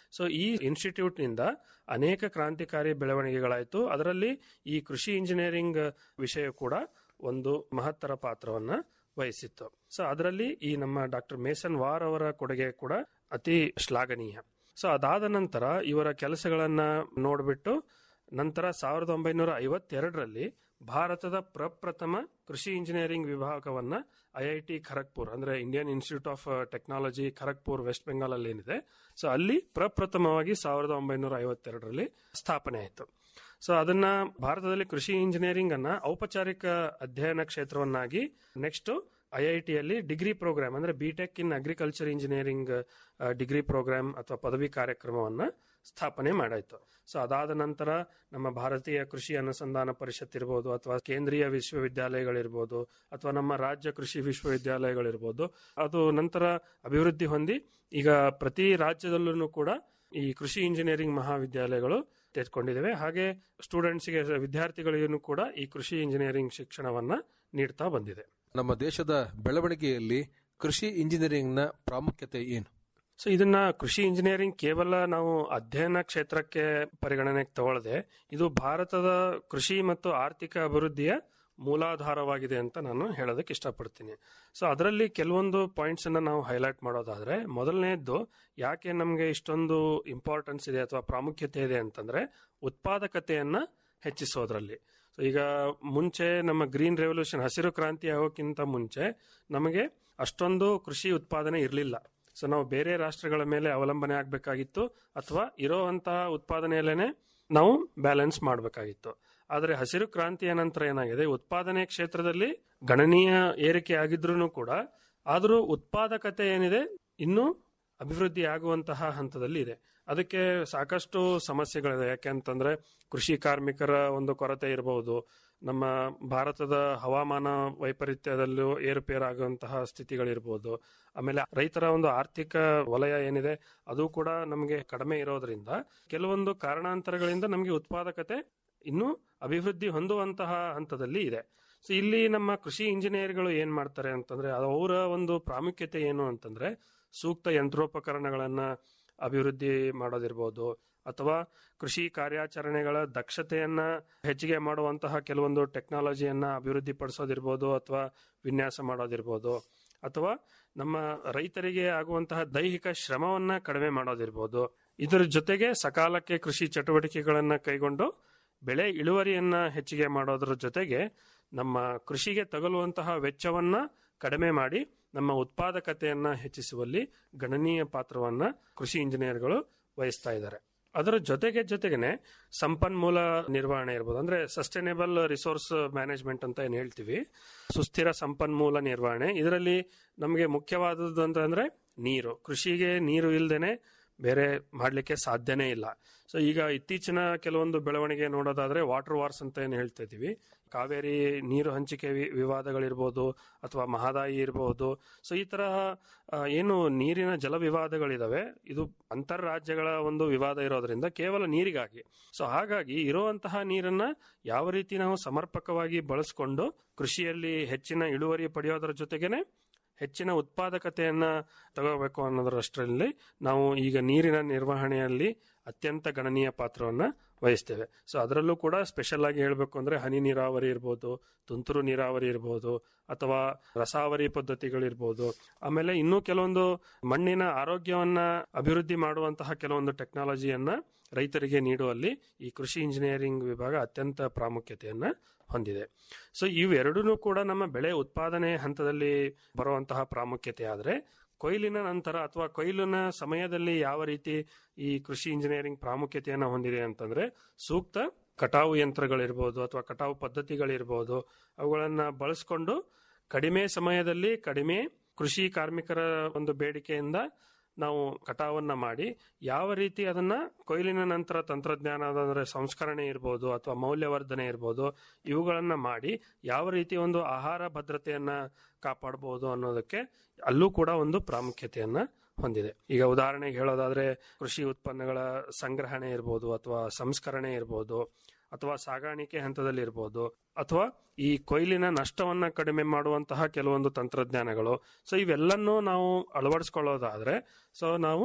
ಸೊ ಈ ಇನ್ಸ್ಟಿಟ್ಯೂಟ್ ನಿಂದ ಅನೇಕ ಕ್ರಾಂತಿಕಾರಿ ಬೆಳವಣಿಗೆಗಳಾಯಿತು ಅದರಲ್ಲಿ ಈ ಕೃಷಿ ಇಂಜಿನಿಯರಿಂಗ್ ವಿಷಯ ಕೂಡ ಒಂದು ಮಹತ್ತರ ಪಾತ್ರವನ್ನ ವಹಿಸಿತ್ತು ಸೊ ಅದರಲ್ಲಿ ಈ ನಮ್ಮ ಡಾಕ್ಟರ್ ಮೇಸನ್ ವಾರ್ ಅವರ ಕೊಡುಗೆ ಕೂಡ ಅತಿ ಶ್ಲಾಘನೀಯ ಸೊ ಅದಾದ ನಂತರ ಇವರ ಕೆಲಸಗಳನ್ನ ನೋಡ್ಬಿಟ್ಟು ನಂತರ ಸಾವಿರದ ಒಂಬೈನೂರ ಐವತ್ತೆರಡರಲ್ಲಿ ಭಾರತದ ಪ್ರಪ್ರಥಮ ಕೃಷಿ ಇಂಜಿನಿಯರಿಂಗ್ ವಿಭಾಗವನ್ನ ಐಐಟಿ ಖರಗ್ಪುರ್ ಅಂದ್ರೆ Indian Institute of Technology Kharagpur West Bengal ಅಲ್ಲಿ ಏನಿದೆ ಸೊ ಅಲ್ಲಿ ಪ್ರಪ್ರಥಮವಾಗಿ ಸಾವಿರದ ಒಂಬೈನೂರ ಐವತ್ತೆರಡರಲ್ಲಿ ಸ್ಥಾಪನೆ ಆಯಿತು ಸೊ ಅದನ್ನ ಭಾರತದಲ್ಲಿ ಕೃಷಿ ಇಂಜಿನಿಯರಿಂಗ್ ಅನ್ನ ಔಪಚಾರಿಕ ಅಧ್ಯಯನ ಕ್ಷೇತ್ರವನ್ನಾಗಿ ನೆಕ್ಸ್ಟ್ ಐಐಟಿಯಲ್ಲಿ ಡಿಗ್ರಿ ಪ್ರೋಗ್ರಾಮ್ ಅಂದ್ರೆ BTech in agriculture engineering degree program ಅಥವಾ ಪದವಿ ಕಾರ್ಯಕ್ರಮವನ್ನ ಸ್ಥಾಪನೆ ಮಾಡಾಯ್ತು ಸೊ ಅದಾದ ನಂತರ ನಮ್ಮ ಭಾರತೀಯ ಕೃಷಿ ಅನುಸಂಧಾನ ಪರಿಷತ್ ಇರ್ಬೋದು ಅಥವಾ ಕೇಂದ್ರೀಯ ವಿಶ್ವವಿದ್ಯಾಲಯಗಳಿರ್ಬೋದು ಅಥವಾ ನಮ್ಮ ರಾಜ್ಯ ಕೃಷಿ ವಿಶ್ವವಿದ್ಯಾಲಯಗಳಿರ್ಬೋದು ಅದು ನಂತರ ಅಭಿವೃದ್ಧಿ ಹೊಂದಿ ಈಗ ಪ್ರತಿ ರಾಜ್ಯದಲ್ಲೂ ಕೂಡ ಈ ಕೃಷಿ ಇಂಜಿನಿಯರಿಂಗ್ ಮಹಾವಿದ್ಯಾಲಯಗಳು ತೆಗೆದುಕೊಂಡಿದ್ದೇವೆ ಹಾಗೆ ಸ್ಟೂಡೆಂಟ್ಸ್ಗೆ ವಿದ್ಯಾರ್ಥಿಗಳಿಗೂ ಕೂಡ ಈ ಕೃಷಿ ಇಂಜಿನಿಯರಿಂಗ್ ಶಿಕ್ಷಣವನ್ನ ನೀಡ್ತಾ ಬಂದಿದೆ ನಮ್ಮ ದೇಶದ ಬೆಳವಣಿಗೆಯಲ್ಲಿ ಕೃಷಿ ಇಂಜಿನಿಯರಿಂಗ್ನ ಪ್ರಾಮುಖ್ಯತೆ ಏನು ಸೊ ಇದನ್ನ ಕೃಷಿ ಇಂಜಿನಿಯರಿಂಗ್ ಕೇವಲ ನಾವು ಅಧ್ಯಯನ ಕ್ಷೇತ್ರಕ್ಕೆ ಪರಿಗಣನೆಗೆ ತಗೊಳ್ಳದೆ ಇದು ಭಾರತದ ಕೃಷಿ ಮತ್ತು ಆರ್ಥಿಕ ಅಭಿವೃದ್ಧಿಯ ಮೂಲಾಧಾರವಾಗಿದೆ ಅಂತ ನಾನು ಹೇಳೋದಕ್ಕೆ ಇಷ್ಟಪಡ್ತೀನಿ ಸೊ ಅದರಲ್ಲಿ ಕೆಲವೊಂದು ಪಾಯಿಂಟ್ಸ್ ಅನ್ನ ನಾವು ಹೈಲೈಟ್ ಮಾಡೋದಾದ್ರೆ ಮೊದಲನೇದ್ದು ಯಾಕೆ ನಮಗೆ ಇಷ್ಟೊಂದು ಇಂಪಾರ್ಟೆನ್ಸ್ ಇದೆ ಅಥವಾ ಪ್ರಾಮುಖ್ಯತೆ ಇದೆ ಅಂತಂದ್ರೆ ಉತ್ಪಾದಕತೆಯನ್ನ ಹೆಚ್ಚಿಸೋದ್ರಲ್ಲಿ ಸೊ ಈಗ ಮುಂಚೆ ನಮ್ಮ ಗ್ರೀನ್ ರೆವಲ್ಯೂಷನ್ ಹಸಿರು ಕ್ರಾಂತಿ ಆಗೋಕ್ಕಿಂತ ಮುಂಚೆ ನಮಗೆ ಅಷ್ಟೊಂದು ಕೃಷಿ ಉತ್ಪಾದನೆ ಇರಲಿಲ್ಲ ಸೊ ನಾವು ಬೇರೆ ರಾಷ್ಟ್ರಗಳ ಮೇಲೆ ಅವಲಂಬನೆ ಆಗಬೇಕಾಗಿತ್ತು ಅಥವಾ ಇರೋವಂತಹ ಉತ್ಪಾದನೆಯಲ್ಲೇನೆ ನಾವು ಬ್ಯಾಲೆನ್ಸ್ ಮಾಡಬೇಕಾಗಿತ್ತು ಆದರೆ ಹಸಿರು ಕ್ರಾಂತಿಯ ನಂತರ ಏನಾಗಿದೆ ಉತ್ಪಾದನೆ ಕ್ಷೇತ್ರದಲ್ಲಿ ಗಣನೀಯ ಏರಿಕೆ ಆಗಿದ್ರೂ ಕೂಡ ಆದರೂ ಉತ್ಪಾದಕತೆ ಏನಿದೆ ಇನ್ನೂ ಅಭಿವೃದ್ಧಿ ಆಗುವಂತಹ ಹಂತದಲ್ಲಿ ಇದೆ ಅದಕ್ಕೆ ಸಾಕಷ್ಟು ಸಮಸ್ಯೆಗಳಿದೆ ಯಾಕೆಂತಂದ್ರೆ ಕೃಷಿ ಕಾರ್ಮಿಕರ ಒಂದು ಕೊರತೆ ಇರಬಹುದು ನಮ್ಮ ಭಾರತದ ಹವಾಮಾನ ವೈಪರೀತ್ಯದಲ್ಲೂ ಏರುಪೇರಾಗುವಂತಹ ಸ್ಥಿತಿಗಳಿರ್ಬೋದು ಆಮೇಲೆ ರೈತರ ಒಂದು ಆರ್ಥಿಕ ವಲಯ ಏನಿದೆ ಅದು ಕೂಡ ನಮಗೆ ಕಡಿಮೆ ಇರೋದ್ರಿಂದ ಕೆಲವೊಂದು ಕಾರಣಾಂತರಗಳಿಂದ ನಮಗೆ ಉತ್ಪಾದಕತೆ ಇನ್ನೂ ಅಭಿವೃದ್ಧಿ ಹೊಂದುವಂತಹ ಹಂತದಲ್ಲಿ ಇದೆ ಸೊ ಇಲ್ಲಿ ನಮ್ಮ ಕೃಷಿ ಇಂಜಿನಿಯರ್ಗಳು ಏನ್ ಮಾಡ್ತಾರೆ ಅಂತಂದ್ರೆ ಅವರ ಒಂದು ಪ್ರಾಮುಖ್ಯತೆ ಏನು ಅಂತಂದ್ರೆ ಸೂಕ್ತ ಯಂತ್ರೋಪಕರಣಗಳನ್ನ ಅಭಿವೃದ್ಧಿ ಮಾಡೋದಿರ್ಬೋದು ಅಥವಾ ಕೃಷಿ ಕಾರ್ಯಾಚರಣೆಗಳ ದಕ್ಷತೆಯನ್ನ ಹೆಚ್ಚಿಗೆ ಮಾಡುವಂತಹ ಕೆಲವೊಂದು ಟೆಕ್ನಾಲಜಿಯನ್ನ ಅಭಿವೃದ್ಧಿ ಪಡಿಸೋದಿರ್ಬೋದು ಅಥವಾ ವಿನ್ಯಾಸ ಮಾಡೋದಿರ್ಬೋದು ಅಥವಾ ನಮ್ಮ ರೈತರಿಗೆ ಆಗುವಂತಹ ದೈಹಿಕ ಶ್ರಮವನ್ನ ಕಡಿಮೆ ಮಾಡೋದಿರ್ಬೋದು ಇದರ ಜೊತೆಗೆ ಸಕಾಲಕ್ಕೆ ಕೃಷಿ ಚಟುವಟಿಕೆಗಳನ್ನ ಕೈಗೊಂಡು ಬೆಳೆ ಇಳುವರಿಯನ್ನ ಹೆಚ್ಚಿಗೆ ಮಾಡೋದ್ರ ಜೊತೆಗೆ ನಮ್ಮ ಕೃಷಿಗೆ ತಗಲುವಂತಹ ವೆಚ್ಚವನ್ನ ಕಡಿಮೆ ಮಾಡಿ ನಮ್ಮ ಉತ್ಪಾದಕತೆಯನ್ನ ಹೆಚ್ಚಿಸುವಲ್ಲಿ ಗಣನೀಯ ಪಾತ್ರವನ್ನ ಕೃಷಿ ಇಂಜಿನಿಯರ್ಗಳು ವಹಿಸ್ತಾ ಇದ್ದಾರೆ ಅದರ ಜೊತೆಗೆ ಜೊತೆಗೇನೆ ಸಂಪನ್ಮೂಲ ನಿರ್ವಹಣೆ ಇರ್ಬೋದು ಅಂದ್ರೆ ಸಸ್ಟೈನೇಬಲ್ ರಿಸೋರ್ಸ್ ಮ್ಯಾನೇಜ್ಮೆಂಟ್ ಅಂತ ಏನ್ ಹೇಳ್ತೀವಿ ಸುಸ್ಥಿರ ಸಂಪನ್ಮೂಲ ನಿರ್ವಹಣೆ ಇದರಲ್ಲಿ ನಮಗೆ ಮುಖ್ಯವಾದದ್ದು ಅಂತಂದ್ರೆ ನೀರು ಕೃಷಿಗೆ ನೀರು ಇಲ್ದೇನೆ ಬೇರೆ ಮಾಡಲಿಕ್ಕೆ ಸಾಧ್ಯನೇ ಇಲ್ಲ ಸೊ ಈಗ ಇತ್ತೀಚಿನ ಕೆಲವೊಂದು ಬೆಳವಣಿಗೆ ನೋಡೋದಾದ್ರೆ ವಾಟರ್ ವಾರ್ಸ್ ಅಂತ ಏನು ಹೇಳ್ತಾ ಇದೀವಿ ಕಾವೇರಿ ನೀರು ಹಂಚಿಕೆ ವಿ- ವಿವಾದಗಳಿರ್ಬೋದು ಅಥವಾ ಮಹದಾಯಿ ಇರಬಹುದು ಸೊ ಈ ತರಹ ಆ, ಏನು ನೀರಿನ ಜಲ ವಿವಾದಗಳಿದಾವೆ ಇದು ಅಂತಾರಾಜ್ಯಗಳ ಒಂದು ವಿವಾದ ಇರೋದ್ರಿಂದ ಕೇವಲ ನೀರಿಗಾಗಿ ಸೊ ಹಾಗಾಗಿ ಇರುವಂತಹ ನೀರನ್ನ ಯಾವ ರೀತಿ ನಾವು ಸಮರ್ಪಕವಾಗಿ ಬಳಸಿಕೊಂಡು ಕೃಷಿಯಲ್ಲಿ ಹೆಚ್ಚಿನ ಇಳುವರಿ ಪಡೆಯೋದರ ಜೊತೆಗೇನೆ ಹೆಚ್ಚಿನ ಉತ್ಪಾದಕತೆಯನ್ನ ತಗೋಬೇಕು ಅನ್ನೋದರಷ್ಟರಲ್ಲಿ ನಾವು ಈಗ ನೀರಿನ ನಿರ್ವಹಣೆಯಲ್ಲಿ ಅತ್ಯಂತ ಗಣನೀಯ ಪಾತ್ರವನ್ನ ವಹಿಸ್ತೇವೆ ಸೊ ಅದರಲ್ಲೂ ಕೂಡ ಸ್ಪೆಷಲ್ ಆಗಿ ಹೇಳಬೇಕು ಅಂದ್ರೆ ಹನಿ ನೀರಾವರಿ ಇರ್ಬೋದು ತುಂತುರು ನೀರಾವರಿ ಇರ್ಬೋದು ಅಥವಾ ರಸಾವರಿ ಪದ್ಧತಿಗಳಿರ್ಬೋದು ಆಮೇಲೆ ಇನ್ನೂ ಕೆಲವೊಂದು ಮಣ್ಣಿನ ಆರೋಗ್ಯವನ್ನ ಅಭಿವೃದ್ಧಿ ಮಾಡುವಂತಹ ಕೆಲವೊಂದು ಟೆಕ್ನಾಲಜಿಯನ್ನ ರೈತರಿಗೆ ನೀಡುವಲ್ಲಿ ಈ ಕೃಷಿ ಇಂಜಿನಿಯರಿಂಗ್ ವಿಭಾಗ ಅತ್ಯಂತ ಪ್ರಾಮುಖ್ಯತೆಯನ್ನ ಹೊಂದಿದೆ ಸೊ ಇವೆರಡೂ ಕೂಡ ನಮ್ಮ ಬೆಳೆ ಉತ್ಪಾದನೆ ಹಂತದಲ್ಲಿ ಬರುವಂತಹ ಪ್ರಾಮುಖ್ಯತೆ ಆದರೆ ಕೊಯ್ಲಿನ ನಂತರ ಅಥವಾ ಕೊಯ್ಲಿನ ಸಮಯದಲ್ಲಿ ಯಾವ ರೀತಿ ಈ ಕೃಷಿ ಇಂಜಿನಿಯರಿಂಗ್ ಪ್ರಾಮುಖ್ಯತೆಯನ್ನು ಹೊಂದಿದೆ ಅಂತಂದ್ರೆ ಸೂಕ್ತ ಕಟಾವು ಯಂತ್ರಗಳಿರ್ಬೋದು ಅಥವಾ ಕಟಾವು ಪದ್ಧತಿಗಳಿರ್ಬೋದು ಅವುಗಳನ್ನ ಬಳಸ್ಕೊಂಡು ಕಡಿಮೆ ಸಮಯದಲ್ಲಿ ಕಡಿಮೆ ಕೃಷಿ ಕಾರ್ಮಿಕರ ಒಂದು ಬೇಡಿಕೆಯಿಂದ ನಾವು ಕಟಾವನ್ನ ಮಾಡಿ ಯಾವ ರೀತಿ ಅದನ್ನ ಕೊಯ್ಲಿನ ನಂತರ ತಂತ್ರಜ್ಞಾನದ ಅಂದ್ರೆ ಸಂಸ್ಕರಣೆ ಇರ್ಬೋದು ಅಥವಾ ಮೌಲ್ಯವರ್ಧನೆ ಇರ್ಬೋದು ಇವುಗಳನ್ನ ಮಾಡಿ ಯಾವ ರೀತಿ ಒಂದು ಆಹಾರ ಭದ್ರತೆಯನ್ನ ಕಾಪಾಡಬಹುದು ಅನ್ನೋದಕ್ಕೆ ಅಲ್ಲೂ ಕೂಡ ಒಂದು ಪ್ರಾಮುಖ್ಯತೆಯನ್ನ ಹೊಂದಿದೆ ಈಗ ಉದಾಹರಣೆಗೆ ಹೇಳೋದಾದ್ರೆ ಕೃಷಿ ಉತ್ಪನ್ನಗಳ ಸಂಗ್ರಹಣೆ ಇರ್ಬೋದು ಅಥವಾ ಸಂಸ್ಕರಣೆ ಇರ್ಬೋದು ಅಥವಾ ಸಾಗಾಣಿಕೆ ಹಂತದಲ್ಲಿ ಇರ್ಬೋದು ಅಥವಾ ಈ ಕೊಯ್ಲಿನ ನಷ್ಟವನ್ನ ಕಡಿಮೆ ಮಾಡುವಂತಹ ಕೆಲವೊಂದು ತಂತ್ರಜ್ಞಾನಗಳು ಸೊ ಇವೆಲ್ಲನ್ನೂ ನಾವು ಅಳವಡಿಸ್ಕೊಳ್ಳೋದಾದ್ರೆ ಸೊ ನಾವು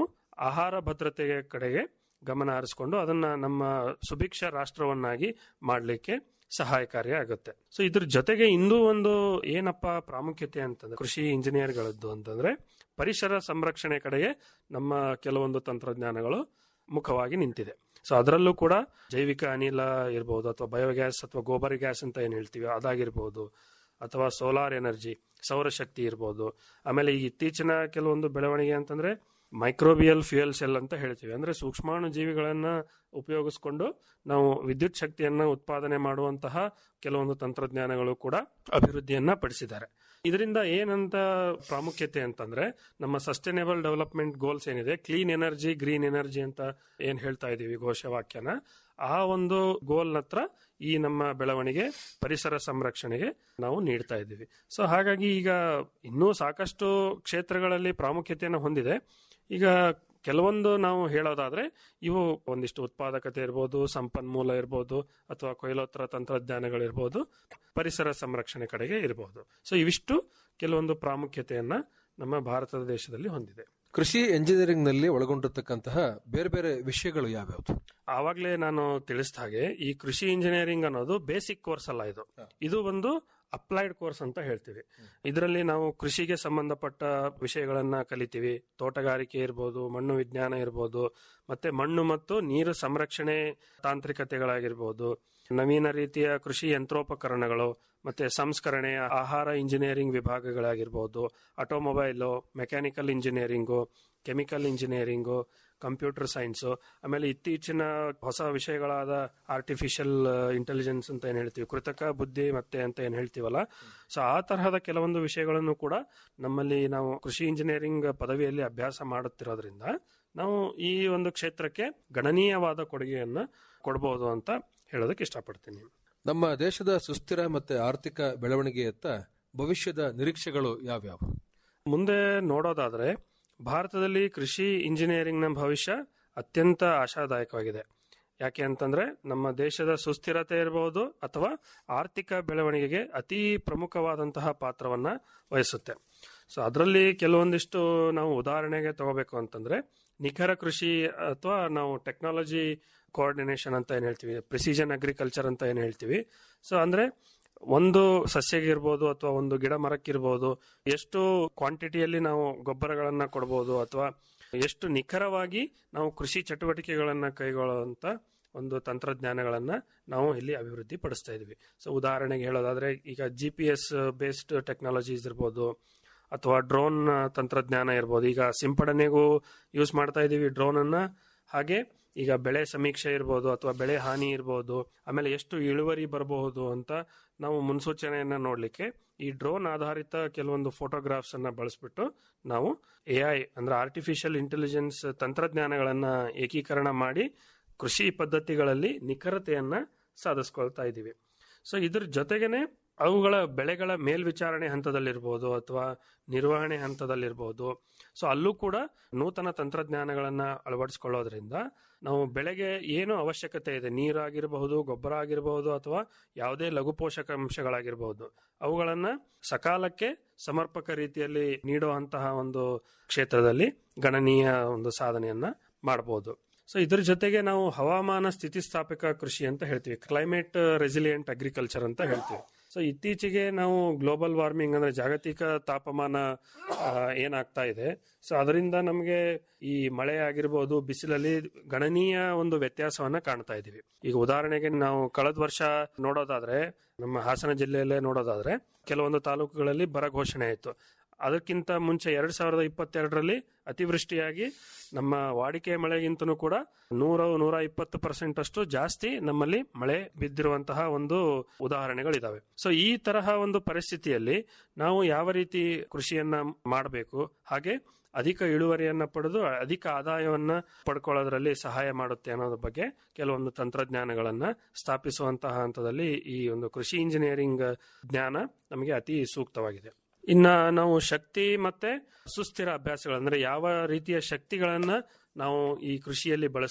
ಆಹಾರ ಭದ್ರತೆಯ ಕಡೆಗೆ ಗಮನ ಹರಿಸ್ಕೊಂಡು ಅದನ್ನ ನಮ್ಮ ಸುಭಿಕ್ಷ ರಾಷ್ಟ್ರವನ್ನಾಗಿ ಮಾಡಲಿಕ್ಕೆ ಸಹಾಯಕಾರಿಯಾಗುತ್ತೆ ಸೊ ಇದ್ರ ಜೊತೆಗೆ ಇನ್ನೂ ಒಂದು ಏನಪ್ಪ ಪ್ರಾಮುಖ್ಯತೆ ಅಂತಂದ್ರೆ ಕೃಷಿ ಇಂಜಿನಿಯರ್ಗಳದ್ದು ಅಂತಂದ್ರೆ ಪರಿಸರ ಸಂರಕ್ಷಣೆ ಕಡೆಗೆ ನಮ್ಮ ಕೆಲವೊಂದು ತಂತ್ರಜ್ಞಾನಗಳು ಮುಖವಾಗಿ ನಿಂತಿದೆ ಸೊ ಅದರಲ್ಲೂ ಕೂಡ ಜೈವಿಕ ಅನಿಲ ಇರ್ಬೋದು ಅಥವಾ ಬಯೋಗ್ಯಾಸ್ ಅಥವಾ ಗೋಬರ್ ಗ್ಯಾಸ್ ಅಂತ ಏನ್ ಹೇಳ್ತೀವಿ ಅದಾಗಿರ್ಬೋದು ಅಥವಾ ಸೋಲಾರ್ ಎನರ್ಜಿ ಸೌರಶಕ್ತಿ ಇರ್ಬೋದು ಆಮೇಲೆ ಈ ಇತ್ತೀಚಿನ ಕೆಲವೊಂದು ಬೆಳವಣಿಗೆ ಅಂತಂದ್ರೆ ಮೈಕ್ರೋಬಿಯಲ್ ಫ್ಯೂಯಲ್ ಸೆಲ್ ಅಂತ ಹೇಳ್ತೀವಿ ಅಂದ್ರೆ ಸೂಕ್ಷ್ಮಾಣು ಜೀವಿಗಳನ್ನ ಉಪಯೋಗಿಸ್ಕೊಂಡು ನಾವು ವಿದ್ಯುತ್ ಶಕ್ತಿಯನ್ನ ಉತ್ಪಾದನೆ ಮಾಡುವಂತಹ ಕೆಲವೊಂದು ತಂತ್ರಜ್ಞಾನಗಳು ಕೂಡ ಅಭಿವೃದ್ಧಿಯನ್ನ ಪಡಿಸಿದ್ದಾರೆ ಇದರಿಂದ ಏನಂತ ಪ್ರಾಮುಖ್ಯತೆ ಅಂತಂದ್ರೆ ನಮ್ಮ ಸಸ್ಟೈನೇಬಲ್ ಡೆವಲಪ್ಮೆಂಟ್ ಗೋಲ್ಸ್ ಏನಿದೆ ಕ್ಲೀನ್ ಎನರ್ಜಿ ಗ್ರೀನ್ ಎನರ್ಜಿ ಅಂತ ಏನ್ ಹೇಳ್ತಾ ಇದೀವಿ ಘೋಷವಾಕ್ಯನ ಆ ಒಂದು ಗೋಲ್ ಹತ್ರ ಈ ನಮ್ಮ ಬೆಳವಣಿಗೆ ಪರಿಸರ ಸಂರಕ್ಷಣೆಗೆ ನಾವು ನೀಡ್ತಾ ಇದ್ದೀವಿ ಸೊ ಹಾಗಾಗಿ ಈಗ ಇನ್ನೂ ಸಾಕಷ್ಟು ಕ್ಷೇತ್ರಗಳಲ್ಲಿ ಪ್ರಾಮುಖ್ಯತೆಯನ್ನು ಹೊಂದಿದೆ ಈಗ ಕೆಲವೊಂದು ನಾವು ಹೇಳೋದಾದ್ರೆ ಇವು ಒಂದಿಷ್ಟು ಉತ್ಪಾದಕತೆ ಇರ್ಬೋದು ಸಂಪನ್ಮೂಲ ಇರ್ಬೋದು ಅಥವಾ ಕೊಯ್ಲೋತ್ತರ ತಂತ್ರಜ್ಞಾನಗಳಿರ್ಬೋದು ಪರಿಸರ ಸಂರಕ್ಷಣೆ ಕಡೆಗೆ ಇರಬಹುದು ಸೊ ಇವಿಷ್ಟು ಕೆಲವೊಂದು ಪ್ರಾಮುಖ್ಯತೆಯನ್ನ ನಮ್ಮ ಭಾರತದ ದೇಶದಲ್ಲಿ ಹೊಂದಿದೆ ಕೃಷಿ ಎಂಜಿನಿಯರಿಂಗ್ ನಲ್ಲಿ ಒಳಗೊಂಡಿರ್ತಕ್ಕಂತಹ ಬೇರೆ ಬೇರೆ ವಿಷಯಗಳು ಯಾವ್ಯಾವುದು ಆವಾಗಲೇ ನಾನು ತಿಳಿಸಿದ ಹಾಗೆ ಈ ಕೃಷಿ ಇಂಜಿನಿಯರಿಂಗ್ ಅನ್ನೋದು ಬೇಸಿಕ್ ಕೋರ್ಸ್ ಅಲ್ಲ ಇದು ಇದು ಒಂದು ಅಪ್ಲೈಡ್ ಕೋರ್ಸ್ ಅಂತ ಹೇಳ್ತೀವಿ ಇದರಲ್ಲಿ ನಾವು ಕೃಷಿಗೆ ಸಂಬಂಧಪಟ್ಟ ವಿಷಯಗಳನ್ನ ಕಲಿತೀವಿ ತೋಟಗಾರಿಕೆ ಇರ್ಬೋದು ಮಣ್ಣು ವಿಜ್ಞಾನ ಇರ್ಬೋದು ಮತ್ತೆ ಮಣ್ಣು ಮತ್ತು ನೀರು ಸಂರಕ್ಷಣೆ ತಾಂತ್ರಿಕತೆಗಳಾಗಿರ್ಬೋದು ನವೀನ ರೀತಿಯ ಕೃಷಿ ಯಂತ್ರೋಪಕರಣಗಳು ಮತ್ತೆ ಸಂಸ್ಕರಣೆ ಆಹಾರ ಇಂಜಿನಿಯರಿಂಗ್ ವಿಭಾಗಗಳಾಗಿರ್ಬೋದು automobile mechanical engineering chemical engineering computer science ಆಮೇಲೆ ಇತ್ತೀಚಿನ ಹೊಸ ವಿಷಯಗಳಾದ ಆರ್ಟಿಫಿಷಿಯಲ್ ಇಂಟೆಲಿಜೆನ್ಸ್ ಅಂತ ಏನ್ ಹೇಳ್ತೀವಿ ಕೃತಕ ಬುದ್ಧಿ ಮತ್ತೆ ಅಂತ ಏನ್ ಹೇಳ್ತೀವಲ್ಲ ಸೊ ಆ ತರಹದ ಕೆಲವೊಂದು ವಿಷಯಗಳನ್ನು ಕೂಡ ನಮ್ಮಲ್ಲಿ ನಾವು ಕೃಷಿ ಇಂಜಿನಿಯರಿಂಗ್ ಪದವಿಯಲ್ಲಿ ಅಭ್ಯಾಸ ಮಾಡುತ್ತಿರೋದ್ರಿಂದ ನಾವು ಈ ಒಂದು ಕ್ಷೇತ್ರಕ್ಕೆ ಗಣನೀಯವಾದ ಕೊಡುಗೆಯನ್ನ ಕೊಡಬಹುದು ಅಂತ ಹೇಳೋದಕ್ಕೆ ಇಷ್ಟಪಡ್ತೀನಿ ನಮ್ಮ ದೇಶದ ಸುಸ್ಥಿರ ಮತ್ತೆ ಆರ್ಥಿಕ ಬೆಳವಣಿಗೆಯತ್ತ ಭವಿಷ್ಯದ ನಿರೀಕ್ಷೆಗಳು ಯಾವ್ಯಾವು ಮುಂದೆ ನೋಡೋದಾದ್ರೆ ಭಾರತದಲ್ಲಿ ಕೃಷಿ ಇಂಜಿನಿಯರಿಂಗ್ನ ಭವಿಷ್ಯ ಅತ್ಯಂತ ಆಶಾದಾಯಕವಾಗಿದೆ ಯಾಕೆ ಅಂತಂದ್ರೆ ನಮ್ಮ ದೇಶದ ಸುಸ್ಥಿರತೆ ಇರಬಹುದು ಅಥವಾ ಆರ್ಥಿಕ ಬೆಳವಣಿಗೆಗೆ ಅತಿ ಪ್ರಮುಖವಾದಂತಹ ಪಾತ್ರವನ್ನ ವಹಿಸುತ್ತೆ ಸೊ ಅದರಲ್ಲಿ ಕೆಲವೊಂದಿಷ್ಟು ನಾವು ಉದಾಹರಣೆಗೆ ತಗೋಬೇಕು ಅಂತಂದ್ರೆ ನಿಖರ ಕೃಷಿ ಅಥವಾ ನಾವು ಟೆಕ್ನಾಲಜಿ ಕೋಆರ್ಡಿನೇಷನ್ ಅಂತ ಏನ್ ಹೇಳ್ತೀವಿ ಪ್ರಿಸಿಷನ್ ಅಗ್ರಿಕಲ್ಚರ್ ಅಂತ ಏನ್ ಹೇಳ್ತೀವಿ ಸೊ ಅಂದ್ರೆ ಒಂದು ಸಸ್ಯಗಿರ್ಬೋದು ಅಥವಾ ಒಂದು ಗಿಡ ಮರಕ್ಕಿರ್ಬೋದು ಎಷ್ಟು ಕ್ವಾಂಟಿಟಿಯಲ್ಲಿ ನಾವು ಗೊಬ್ಬರಗಳನ್ನ ಕೊಡಬಹುದು ಅಥವಾ ಎಷ್ಟು ನಿಖರವಾಗಿ ನಾವು ಕೃಷಿ ಚಟುವಟಿಕೆಗಳನ್ನ ಕೈಗೊಳ್ಳುವಂತ ಒಂದು ತಂತ್ರಜ್ಞಾನಗಳನ್ನ ನಾವು ಇಲ್ಲಿ ಅಭಿವೃದ್ಧಿ ಪಡಿಸ್ತಾ ಇದೀವಿ ಸೊ ಉದಾಹರಣೆಗೆ ಹೇಳೋದಾದ್ರೆ ಈಗ G P S based technologies ಇರ್ಬೋದು ಅಥವಾ ಡ್ರೋನ್ ತಂತ್ರಜ್ಞಾನ ಇರ್ಬೋದು ಈಗ ಸಿಂಪಡಣೆಗೂ ಯೂಸ್ ಮಾಡ್ತಾ ಇದೀವಿ ಡ್ರೋನ್ ಅನ್ನ ಹಾಗೆ ಈಗ ಬೆಳೆ ಸಮೀಕ್ಷೆ ಇರ್ಬೋದು ಅಥವಾ ಬೆಳೆ ಹಾನಿ ಇರ್ಬೋದು ಆಮೇಲೆ ಎಷ್ಟು ಇಳುವರಿ ಬರಬಹುದು ಅಂತ ನಾವು ಮುನ್ಸೂಚನೆಯನ್ನ ನೋಡ್ಲಿಕ್ಕೆ ಈ ಡ್ರೋನ್ ಆಧಾರಿತ ಕೆಲವೊಂದು ಫೋಟೋಗ್ರಾಫ್ಸ್ ಅನ್ನ ಬಳಸ್ಬಿಟ್ಟು ನಾವು ಎ ಐ ಅಂದ್ರೆ ಆರ್ಟಿಫಿಷಿಯಲ್ ಇಂಟೆಲಿಜೆನ್ಸ್ ತಂತ್ರಜ್ಞಾನಗಳನ್ನ ಏಕೀಕರಣ ಮಾಡಿ ಕೃಷಿ ಪದ್ಧತಿಗಳಲ್ಲಿ ನಿಖರತೆಯನ್ನ ಸಾಧಿಸ್ಕೊಳ್ತಾ ಇದ್ದೀವಿ ಸೊ ಇದ್ರ ಜೊತೆಗೇನೆ ಅವುಗಳ ಬೆಳೆಗಳ ಮೇಲ್ವಿಚಾರಣೆ ಹಂತದಲ್ಲಿರ್ಬೋದು ಅಥವಾ ನಿರ್ವಹಣೆ ಹಂತದಲ್ಲಿರ್ಬೋದು ಸೊ ಅಲ್ಲೂ ಕೂಡ ನೂತನ ತಂತ್ರಜ್ಞಾನಗಳನ್ನ ಅಳವಡಿಸ್ಕೊಳ್ಳೋದ್ರಿಂದ ನಾವು ಬೆಳೆಗೆ ಏನು ಅವಶ್ಯಕತೆ ಇದೆ ನೀರಾಗಿರಬಹುದು ಗೊಬ್ಬರ ಆಗಿರಬಹುದು ಅಥವಾ ಯಾವುದೇ ಲಘು ಪೋಷಕಾಂಶಗಳಾಗಿರಬಹುದು ಅವುಗಳನ್ನ ಸಕಾಲಕ್ಕೆ ಸಮರ್ಪಕ ರೀತಿಯಲ್ಲಿ ನೀಡುವಂತಹ ಒಂದು ಕ್ಷೇತ್ರದಲ್ಲಿ ಗಣನೀಯ ಒಂದು ಸಾಧನೆಯನ್ನ ಮಾಡಬಹುದು ಸೊ ಇದ್ರ ಜೊತೆಗೆ ನಾವು ಹವಾಮಾನ ಸ್ಥಿತಿಸ್ಥಾಪಕ ಕೃಷಿ ಅಂತ ಹೇಳ್ತೀವಿ ಕ್ಲೈಮೇಟ್ ರೆಸಿಲಿಯಂಟ್ ಅಗ್ರಿಕಲ್ಚರ್ ಅಂತ ಹೇಳ್ತೀವಿ ಸೊ ಇತ್ತೀಚೆಗೆ ನಾವು ಗ್ಲೋಬಲ್ ವಾರ್ಮಿಂಗ್ ಅಂದ್ರೆ ಜಾಗತಿಕ ತಾಪಮಾನ ಆ, ಏನಾಗ್ತಾ ಇದೆ ಸೊ ಅದರಿಂದ ನಮಗೆ ಈ ಮಳೆ ಆಗಿರ್ಬೋದು ಬಿಸಿಲಲ್ಲಿ ಗಣನೀಯ ಒಂದು ವ್ಯತ್ಯಾಸವನ್ನ ಕಾಣ್ತಾ ಇದೀವಿ ಈಗ ಉದಾಹರಣೆಗೆ ನಾವು ಕಳೆದ ವರ್ಷ ನೋಡೋದಾದ್ರೆ ನಮ್ಮ ಹಾಸನ ಜಿಲ್ಲೆಯಲ್ಲೇ ನೋಡೋದಾದ್ರೆ ಕೆಲವೊಂದು ತಾಲೂಕುಗಳಲ್ಲಿ ಬರ ಘೋಷಣೆ ಆಯಿತು ಅದಕ್ಕಿಂತ ಮುಂಚೆ ಎರಡ್ ಸಾವಿರದ ಇಪ್ಪತ್ತೆರಡರಲ್ಲಿ ಅತಿವೃಷ್ಟಿಯಾಗಿ ನಮ್ಮ ವಾಡಿಕೆ ಮಳೆಗಿಂತನೂ ಕೂಡ ನೂರ ನೂರ ಇಪ್ಪತ್ತು ಪರ್ಸೆಂಟ್ ಅಷ್ಟು ಜಾಸ್ತಿ ನಮ್ಮಲ್ಲಿ ಮಳೆ ಬಿದ್ದಿರುವಂತಹ ಒಂದು ಉದಾಹರಣೆಗಳಿದಾವೆ ಸೊ ಈ ತರಹ ಒಂದು ಪರಿಸ್ಥಿತಿಯಲ್ಲಿ ನಾವು ಯಾವ ರೀತಿ ಕೃಷಿಯನ್ನ ಮಾಡಬೇಕು ಹಾಗೆ ಅಧಿಕ ಇಳುವರಿಯನ್ನ ಪಡೆದು ಅಧಿಕ ಆದಾಯವನ್ನ ಪಡ್ಕೊಳ್ಳೋದ್ರಲ್ಲಿ ಸಹಾಯ ಮಾಡುತ್ತೆ ಅನ್ನೋದ್ರ ಬಗ್ಗೆ ಕೆಲವೊಂದು ತಂತ್ರಜ್ಞಾನಗಳನ್ನ ಸ್ಥಾಪಿಸುವಂತಹ ಹಂತದಲ್ಲಿ ಈ ಒಂದು ಕೃಷಿ ಇಂಜಿನಿಯರಿಂಗ್ ಜ್ಞಾನ ನಮಗೆ ಅತಿ ಸೂಕ್ತವಾಗಿದೆ ಇನ್ನ ನಾವು ಶಕ್ತಿ ಮತ್ತೆ ಸುಸ್ಥಿರ ಅಭ್ಯಾಸಗಳು ಅಂದ್ರೆ ಯಾವ ರೀತಿಯ ಶಕ್ತಿಗಳನ್ನ ನಾವು ಈ ಕೃಷಿಯಲ್ಲಿ ಬಳಸ್ತೀವಿ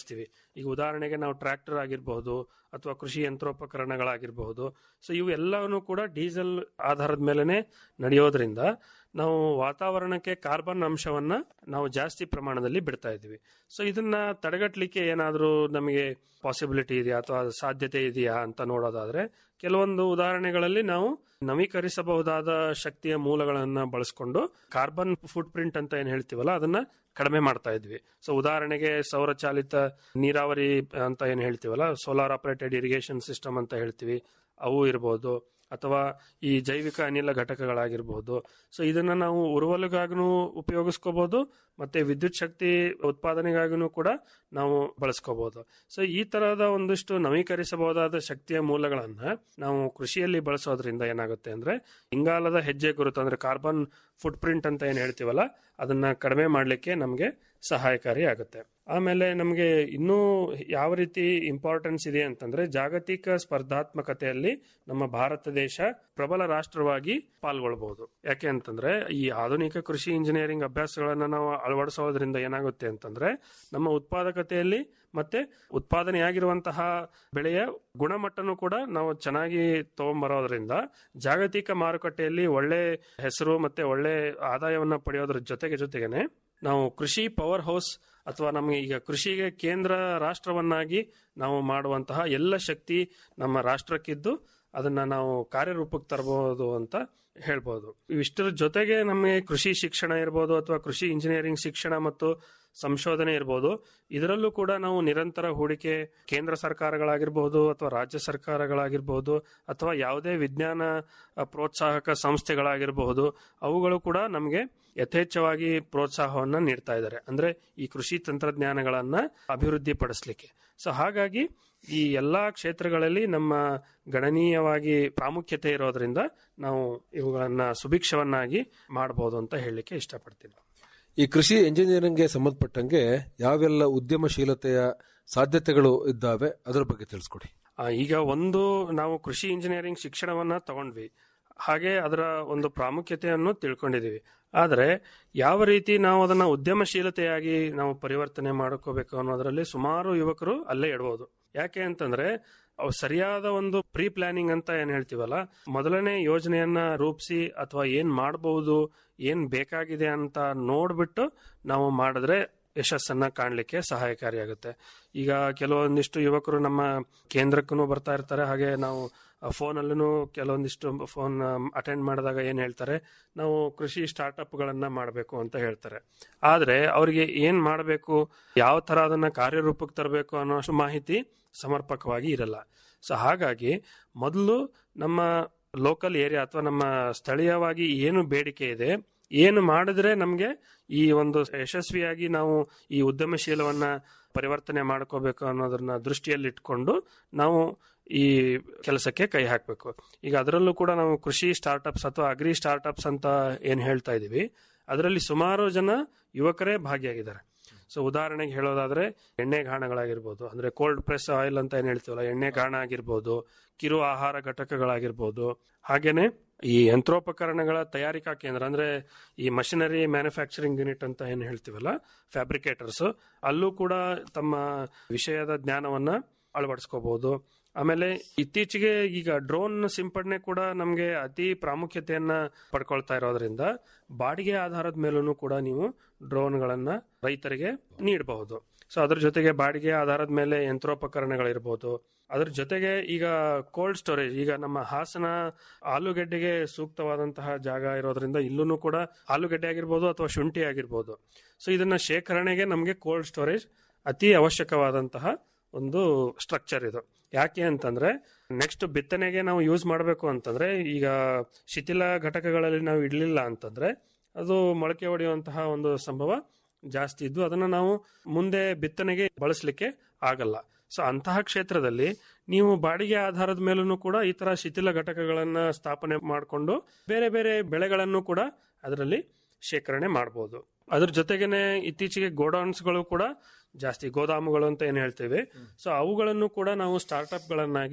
ಈಗ ಉದಾಹರಣೆಗೆ ನಾವು ಟ್ರ್ಯಾಕ್ಟರ್ ಆಗಿರಬಹುದು ಅಥವಾ ಕೃಷಿ ಯಂತ್ರೋಪಕರಣಗಳಾಗಿರಬಹುದು ಸೊ ಇವು ಎಲ್ಲವೂ ಕೂಡ ಡೀಸೆಲ್ ಆಧಾರದ ಮೇಲೆನೆ ನಡೆಯೋದ್ರಿಂದ ನಾವು ವಾತಾವರಣಕ್ಕೆ ಕಾರ್ಬನ್ ಅಂಶವನ್ನ ನಾವು ಜಾಸ್ತಿ ಪ್ರಮಾಣದಲ್ಲಿ ಬಿಡ್ತಾ ಇದ್ವಿ ಸೊ ಇದನ್ನ ತಡೆಗಟ್ಟಲಿಕ್ಕೆ ಏನಾದರೂ ನಮಗೆ ಪಾಸಿಬಿಲಿಟಿ ಇದೆಯಾ ಅಥವಾ ಸಾಧ್ಯತೆ ಇದೆಯಾ ಅಂತ ನೋಡೋದಾದ್ರೆ ಕೆಲವೊಂದು ಉದಾಹರಣೆಗಳಲ್ಲಿ ನಾವು ನವೀಕರಿಸಬಹುದಾದ ಶಕ್ತಿಯ ಮೂಲಗಳನ್ನ ಬಳಸ್ಕೊಂಡು ಕಾರ್ಬನ್ ಫುಟ್ ಪ್ರಿಂಟ್ ಅಂತ ಏನ್ ಹೇಳ್ತೀವಲ್ಲ ಅದನ್ನ ಕಡಿಮೆ ಮಾಡ್ತಾ ಇದ್ವಿ ಸೊ ಉದಾಹರಣೆಗೆ ಸೌರಚಾಲಿತ ನೀರಾವರಿ ಅಂತ ಏನ್ ಹೇಳ್ತೀವಲ್ಲ ಸೋಲಾರ್ ಆಪರೇಟೆಡ್ ಇರಿಗೇಷನ್ ಸಿಸ್ಟಮ್ ಅಂತ ಹೇಳ್ತೀವಿ ಅವು ಇರ್ಬೋದು ಅಥವಾ ಈ ಜೈವಿಕ ಅನಿಲ ಘಟಕಗಳಾಗಿರ್ಬೋದು ಸೊ ಇದನ್ನ ನಾವು ಉರುವಲುಗಾಗೂ ಉಪಯೋಗಿಸ್ಕೋಬಹುದು ಮತ್ತೆ ವಿದ್ಯುತ್ ಶಕ್ತಿ ಉತ್ಪಾದನೆಗಾಗೂ ಕೂಡ ನಾವು ಬಳಸ್ಕೋಬಹುದು ಸೊ ಈ ತರಹದ ಒಂದಿಷ್ಟು ನವೀಕರಿಸಬಹುದಾದ ಶಕ್ತಿಯ ಮೂಲಗಳನ್ನ ನಾವು ಕೃಷಿಯಲ್ಲಿ ಬಳಸೋದ್ರಿಂದ ಏನಾಗುತ್ತೆ ಅಂದ್ರೆ ಇಂಗಾಲದ ಹೆಜ್ಜೆ ಗುರುತು ಅಂದ್ರೆ ಕಾರ್ಬನ್ ಫುಟ್ ಪ್ರಿಂಟ್ ಅಂತ ಏನ್ ಹೇಳ್ತೀವಲ್ಲ ಅದನ್ನ ಕಡಿಮೆ ಮಾಡಲಿಕ್ಕೆ ನಮಗೆ ಸಹಾಯಕಾರಿ ಆಗುತ್ತೆ ಆಮೇಲೆ ನಮಗೆ ಇನ್ನೂ ಯಾವ ರೀತಿ ಇಂಪಾರ್ಟೆನ್ಸ್ ಇದೆ ಅಂತಂದ್ರೆ ಜಾಗತಿಕ ಸ್ಪರ್ಧಾತ್ಮಕತೆಯಲ್ಲಿ ನಮ್ಮ ಭಾರತ ದೇಶ ಪ್ರಬಲ ರಾಷ್ಟ್ರವಾಗಿ ಪಾಲ್ಗೊಳ್ಬಹುದು ಯಾಕೆ ಅಂತಂದ್ರೆ ಈ ಆಧುನಿಕ ಕೃಷಿ ಇಂಜಿನಿಯರಿಂಗ್ ಅಭ್ಯಾಸಗಳನ್ನ ನಾವು ಅಳವಡಿಸೋದ್ರಿಂದ ಏನಾಗುತ್ತೆ ಅಂತಂದ್ರೆ ನಮ್ಮ ಉತ್ಪಾದಕತೆಯಲ್ಲಿ ಮತ್ತೆ ಉತ್ಪಾದನೆಯಾಗಿರುವಂತಹ ಬೆಳೆಯ ಗುಣಮಟ್ಟನೂ ಕೂಡ ನಾವು ಚೆನ್ನಾಗಿ ತಗೊಂಬರೋದ್ರಿಂದ ಜಾಗತಿಕ ಮಾರುಕಟ್ಟೆಯಲ್ಲಿ ಒಳ್ಳೆ ಹೆಸರು ಮತ್ತೆ ಒಳ್ಳೆ ಆದಾಯವನ್ನ ಪಡೆಯೋದ್ರ ಜೊತೆಗೆ ಜೊತೆಗೇನೆ ನಾವು ಕೃಷಿ ಪವರ್ ಹೌಸ್ ಅಥವಾ ನಮಗೆ ಈಗ ಕೃಷಿಗೆ ಕೇಂದ್ರ ರಾಷ್ಟ್ರವನ್ನಾಗಿ ನಾವು ಮಾಡುವಂತಹ ಎಲ್ಲ ಶಕ್ತಿ ನಮ್ಮ ರಾಷ್ಟ್ರಕ್ಕಿದ್ದು ಅದನ್ನ ನಾವು ಕಾರ್ಯರೂಪಕ್ಕೆ ತರಬಹುದು ಅಂತ ಹೇಳ್ಬೋದು ಇವಿಷ್ಟರ ಜೊತೆಗೆ ನಮಗೆ ಕೃಷಿ ಶಿಕ್ಷಣ ಇರ್ಬೋದು ಅಥವಾ ಕೃಷಿ ಇಂಜಿನಿಯರಿಂಗ್ ಶಿಕ್ಷಣ ಮತ್ತು ಸಂಶೋಧನೆ ಇರ್ಬೋದು ಇದರಲ್ಲೂ ಕೂಡ ನಾವು ನಿರಂತರ ಹೂಡಿಕೆ ಕೇಂದ್ರ ಸರ್ಕಾರಗಳಾಗಿರ್ಬಹುದು ಅಥವಾ ರಾಜ್ಯ ಸರ್ಕಾರಗಳಾಗಿರ್ಬಹುದು ಅಥವಾ ಯಾವುದೇ ವಿಜ್ಞಾನ ಅ, ಪ್ರೋತ್ಸಾಹಕ ಸಂಸ್ಥೆಗಳಾಗಿರಬಹುದು ಅವುಗಳು ಕೂಡ ನಮಗೆ ಯಥೇಚ್ಛವಾಗಿ ಪ್ರೋತ್ಸಾಹವನ್ನ ನೀಡ್ತಾ ಇದ್ದಾರೆ ಅಂದ್ರೆ ಈ ಕೃಷಿ ತಂತ್ರಜ್ಞಾನಗಳನ್ನ ಅಭಿವೃದ್ಧಿ ಪಡಿಸ್ಲಿಕ್ಕೆ ಸೊ ಹಾಗಾಗಿ ಈ ಎಲ್ಲಾ ಕ್ಷೇತ್ರಗಳಲ್ಲಿ ನಮ್ಮ ಗಣನೀಯವಾಗಿ ಪ್ರಾಮುಖ್ಯತೆ ಇರೋದ್ರಿಂದ ನಾವು ಇವುಗಳನ್ನ ಸುಭಿಕ್ಷವನ್ನಾಗಿ ಮಾಡಬಹುದು ಅಂತ ಹೇಳಲಿಕ್ಕೆ ಇಷ್ಟಪಡ್ತೀನಿ ಈ ಕೃಷಿ ಎಂಜಿನಿಯರಿಂಗ್ಗೆ ಸಂಬಂಧಪಟ್ಟಂಗೆ ಯಾವೆಲ್ಲ ಉದ್ಯಮಶೀಲತೆಯ ಸಾಧ್ಯತೆಗಳು ಇದ್ದಾವೆ ಅದರ ಬಗ್ಗೆ ತಿಳಿಸ್ಕೊಡಿ ಆ, ಈಗ ಒಂದು ನಾವು ಕೃಷಿ ಇಂಜಿನಿಯರಿಂಗ್ ಶಿಕ್ಷಣವನ್ನ ತಗೊಂಡ್ವಿ ಹಾಗೆ ಅದರ ಒಂದು ಪ್ರಾಮುಖ್ಯತೆಯನ್ನು ತಿಳ್ಕೊಂಡಿದೀವಿ ಆದರೆ ಯಾವ ರೀತಿ ನಾವು ಅದನ್ನ ಉದ್ಯಮಶೀಲತೆಯಾಗಿ ನಾವು ಪರಿವರ್ತನೆ ಮಾಡ್ಕೋಬೇಕು ಅನ್ನೋದ್ರಲ್ಲಿ ಸುಮಾರು ಯುವಕರು ಅಲ್ಲೇ ಇಡಬಹುದು ಯಾಕೆ ಅಂತಂದ್ರೆ ಅವು ಸರಿಯಾದ ಒಂದು ಪ್ರೀ ಪ್ಲಾನಿಂಗ್ ಅಂತ ಏನ್ ಹೇಳ್ತೀವಲ್ಲ ಮೊದಲನೇ ಯೋಜನೆಯನ್ನ ರೂಪಿಸಿ ಅಥವಾ ಏನ್ ಮಾಡಬಹುದು ಏನ್ ಬೇಕಾಗಿದೆ ಅಂತ ನೋಡ್ಬಿಟ್ಟು ನಾವು ಮಾಡಿದ್ರೆ ಯಶಸ್ಸನ್ನ ಕಾಣಲಿಕ್ಕೆ ಸಹಾಯಕಾರಿಯಾಗುತ್ತೆ ಈಗ ಕೆಲವೊಂದಿಷ್ಟು ಯುವಕರು ನಮ್ಮ ಕೇಂದ್ರಕ್ಕೂ ಬರ್ತಾ ಇರ್ತಾರೆ ಹಾಗೆ ನಾವು ಫೋನಲ್ಲೂ ಕೆಲವೊಂದಿಷ್ಟು ಫೋನ್ ಅಟೆಂಡ್ ಮಾಡಿದಾಗ ಏನ್ ಹೇಳ್ತಾರೆ ನಾವು ಕೃಷಿ ಸ್ಟಾರ್ಟ್ಅಪ್ಗಳನ್ನ ಮಾಡಬೇಕು ಅಂತ ಹೇಳ್ತಾರೆ ಆದ್ರೆ ಅವರಿಗೆ ಏನ್ ಮಾಡಬೇಕು ಯಾವ ತರ ಅದನ್ನ ಕಾರ್ಯರೂಪಕ್ಕೆ ತರಬೇಕು ಅನ್ನೋಷ್ಟು ಮಾಹಿತಿ ಸಮರ್ಪಕವಾಗಿ ಇರಲ್ಲ ಸೊ ಹಾಗಾಗಿ ಮೊದಲು ನಮ್ಮ ಲೋಕಲ್ ಏರಿಯಾ ಅಥವಾ ನಮ್ಮ ಸ್ಥಳೀಯವಾಗಿ ಏನು ಬೇಡಿಕೆ ಇದೆ ಏನು ಮಾಡಿದ್ರೆ ನಮಗೆ ಈ ಒಂದು ಯಶಸ್ವಿಯಾಗಿ ನಾವು ಈ ಉದ್ಯಮಶೀಲವನ್ನ ಪರಿವರ್ತನೆ ಮಾಡ್ಕೋಬೇಕು ಅನ್ನೋದನ್ನ ದೃಷ್ಟಿಯಲ್ಲಿಟ್ಕೊಂಡು ನಾವು ಈ ಕೆಲಸಕ್ಕೆ ಕೈ ಹಾಕಬೇಕು ಈಗ ಅದರಲ್ಲೂ ಕೂಡ ನಾವು ಕೃಷಿ ಸ್ಟಾರ್ಟ್ಅಪ್ಸ್ ಅಥವಾ ಅಗ್ರಿ ಸ್ಟಾರ್ಟ್ಅಪ್ಸ್ ಅಂತ ಏನ್ ಹೇಳ್ತಾ ಇದೀವಿ ಅದರಲ್ಲಿ ಸುಮಾರು ಜನ ಯುವಕರೇ ಭಾಗಿಯಾಗಿದ್ದಾರೆ ಸೊ ಉದಾಹರಣೆಗೆ ಹೇಳೋದಾದ್ರೆ ಎಣ್ಣೆ ಘಾಣಗಳಾಗಿರ್ಬೋದು ಅಂದ್ರೆ ಕೋಲ್ಡ್ ಪ್ರೆಸ್ ಆಯಿಲ್ ಅಂತ ಏನ್ ಹೇಳ್ತೀವಲ್ಲ ಎಣ್ಣೆ ಘಾಣ ಆಗಿರ್ಬೋದು ಕಿರು ಆಹಾರ ಘಟಕಗಳಾಗಿರ್ಬೋದು ಹಾಗೇನೆ ಈ ಯಂತ್ರೋಪಕರಣಗಳ ತಯಾರಿಕಾ ಕೇಂದ್ರ ಅಂದ್ರೆ ಈ ಮಷಿನರಿ ಮ್ಯಾನುಫ್ಯಾಕ್ಚರಿಂಗ್ ಯೂನಿಟ್ ಅಂತ ಏನ್ ಹೇಳ್ತೀವಲ್ಲ ಫ್ಯಾಬ್ರಿಕೇಟರ್ಸ್ ಅಲ್ಲೂ ಕೂಡ ತಮ್ಮ ವಿಷಯದ ಜ್ಞಾನವನ್ನ ಅಳವಡಿಸ್ಕೋಬಹುದು ಆಮೇಲೆ ಇತ್ತೀಚೆಗೆ ಈಗ ಡ್ರೋನ್ ಸಿಂಪಡಣೆ ಕೂಡ ನಮಗೆ ಅತಿ ಪ್ರಾಮುಖ್ಯತೆಯನ್ನ ಪಡ್ಕೊಳ್ತಾ ಇರೋದ್ರಿಂದ ಬಾಡಿಗೆ ಆಧಾರದ ಮೇಲೂ ಕೂಡ ನೀವು ಡ್ರೋನ್ಗಳನ್ನ ರೈತರಿಗೆ ನೀಡಬಹುದು ಸೊ ಅದ್ರ ಜೊತೆಗೆ ಬಾಡಿಗೆ ಆಧಾರದ ಮೇಲೆ ಯಂತ್ರೋಪಕರಣಗಳಿರ್ಬೋದು ಅದ್ರ ಜೊತೆಗೆ ಈಗ ಕೋಲ್ಡ್ ಸ್ಟೋರೇಜ್ ಈಗ ನಮ್ಮ ಹಾಸನ ಆಲೂಗೆಡ್ಡೆಗೆ ಸೂಕ್ತವಾದಂತಹ ಜಾಗ ಇರೋದ್ರಿಂದ ಇಲ್ಲೂ ಕೂಡ ಆಲೂಗೆಡ್ಡೆ ಆಗಿರ್ಬೋದು ಅಥವಾ ಶುಂಠಿ ಆಗಿರ್ಬೋದು ಸೊ ಇದನ್ನ ಶೇಖರಣೆಗೆ ನಮಗೆ ಕೋಲ್ಡ್ ಸ್ಟೋರೇಜ್ ಅತಿ ಅವಶ್ಯಕವಾದಂತಹ ಒಂದು ಸ್ಟ್ರಕ್ಚರ್ ಇದು ಯಾಕೆ ಅಂತಂದ್ರೆ ನೆಕ್ಸ್ಟ್ ಬಿತ್ತನೆಗೆ ನಾವು ಯೂಸ್ ಮಾಡಬೇಕು ಅಂತಂದ್ರೆ ಈಗ ಶಿಥಿಲ ಘಟಕಗಳಲ್ಲಿ ನಾವು ಇಡ್ಲಿಲ್ಲ ಅಂತಂದ್ರೆ ಅದು ಮೊಳಕೆ ಹೊಡೆಯುವಂತಹ ಒಂದು ಸಂಭವ ಜಾಸ್ತಿ ಇದ್ದು ಅದನ್ನ ನಾವು ಮುಂದೆ ಬಿತ್ತನೆಗೆ ಬಳಸಲಿಕ್ಕೆ ಆಗಲ್ಲ ಸೊ ಅಂತಹ ಕ್ಷೇತ್ರದಲ್ಲಿ ನೀವು ಬಾಡಿಗೆ ಆಧಾರದ ಮೇಲೂ ಕೂಡ ಈ ತರ ಶಿಥಿಲ ಘಟಕಗಳನ್ನ ಸ್ಥಾಪನೆ ಮಾಡಿಕೊಂಡು ಬೇರೆ ಬೇರೆ ಬೆಳೆಗಳನ್ನು ಕೂಡ ಅದರಲ್ಲಿ ಶೇಖರಣೆ ಮಾಡಬಹುದು ಅದ್ರ ಜೊತೆಗೇನೆ ಇತ್ತೀಚೆಗೆ ಗೋಡೌನ್ಸ್ಗಳು ಕೂಡ ಜಾಸ್ತಿ ಗೋದಾಮುಗಳು ಅಂತ ಏನ್ ಹೇಳ್ತೇವೆ ಸೊ ಅವುಗಳನ್ನು ಕೂಡ ನಾವು ಸ್ಟಾರ್ಟ್ಅಪ್ ಗಳನ್ನಾಗಿ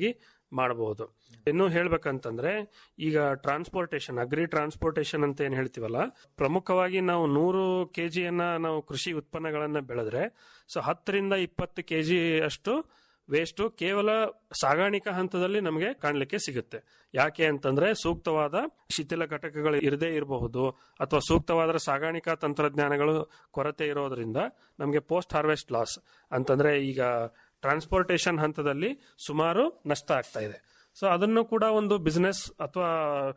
ಮಾಡಬಹುದು ಇನ್ನು ಹೇಳ್ಬೇಕಂತಂದ್ರೆ ಈಗ ಟ್ರಾನ್ಸ್ಪೋರ್ಟೇಶನ್ ಅಗ್ರಿ ಟ್ರಾನ್ಸ್ಪೋರ್ಟೇಶನ್ ಅಂತ ಏನ್ ಹೇಳ್ತೀವಲ್ಲ ಪ್ರಮುಖವಾಗಿ ನಾವು ನೂರು ಕೆಜಿಯನ್ನ ನಾವು ಕೃಷಿ ಉತ್ಪನ್ನಗಳನ್ನ ಬೆಳೆದ್ರೆ ಸೊ ಹತ್ತರಿಂದ ಇಪ್ಪತ್ತು ಕೆಜಿ ಅಷ್ಟು ವೇಸ್ಟ್ ಕೇವಲ ಸಾಗಾಣಿಕಾ ಹಂತದಲ್ಲಿ ನಮಗೆ ಕಾಣಲಿಕ್ಕೆ ಸಿಗುತ್ತೆ ಯಾಕೆ ಅಂತಂದ್ರೆ ಸೂಕ್ತವಾದ ಶಿಥಿಲ ಘಟಕಗಳು ಇರದೇ ಇರಬಹುದು ಅಥವಾ ಸೂಕ್ತವಾದ ಸಾಗಾಣಿಕಾ ತಂತ್ರಜ್ಞಾನಗಳು ಕೊರತೆ ಇರೋದ್ರಿಂದ ನಮಗೆ ಪೋಸ್ಟ್ ಹಾರ್ವೆಸ್ಟ್ ಲಾಸ್ ಅಂತಂದ್ರೆ ಈಗ ಟ್ರಾನ್ಸ್ಪೋರ್ಟೇಶನ್ ಹಂತದಲ್ಲಿ ಸುಮಾರು ನಷ್ಟ ಆಗ್ತಾ ಇದೆ ಸೊ ಅದನ್ನು ಕೂಡ ಒಂದು ಬಿಸ್ನೆಸ್ ಅಥವಾ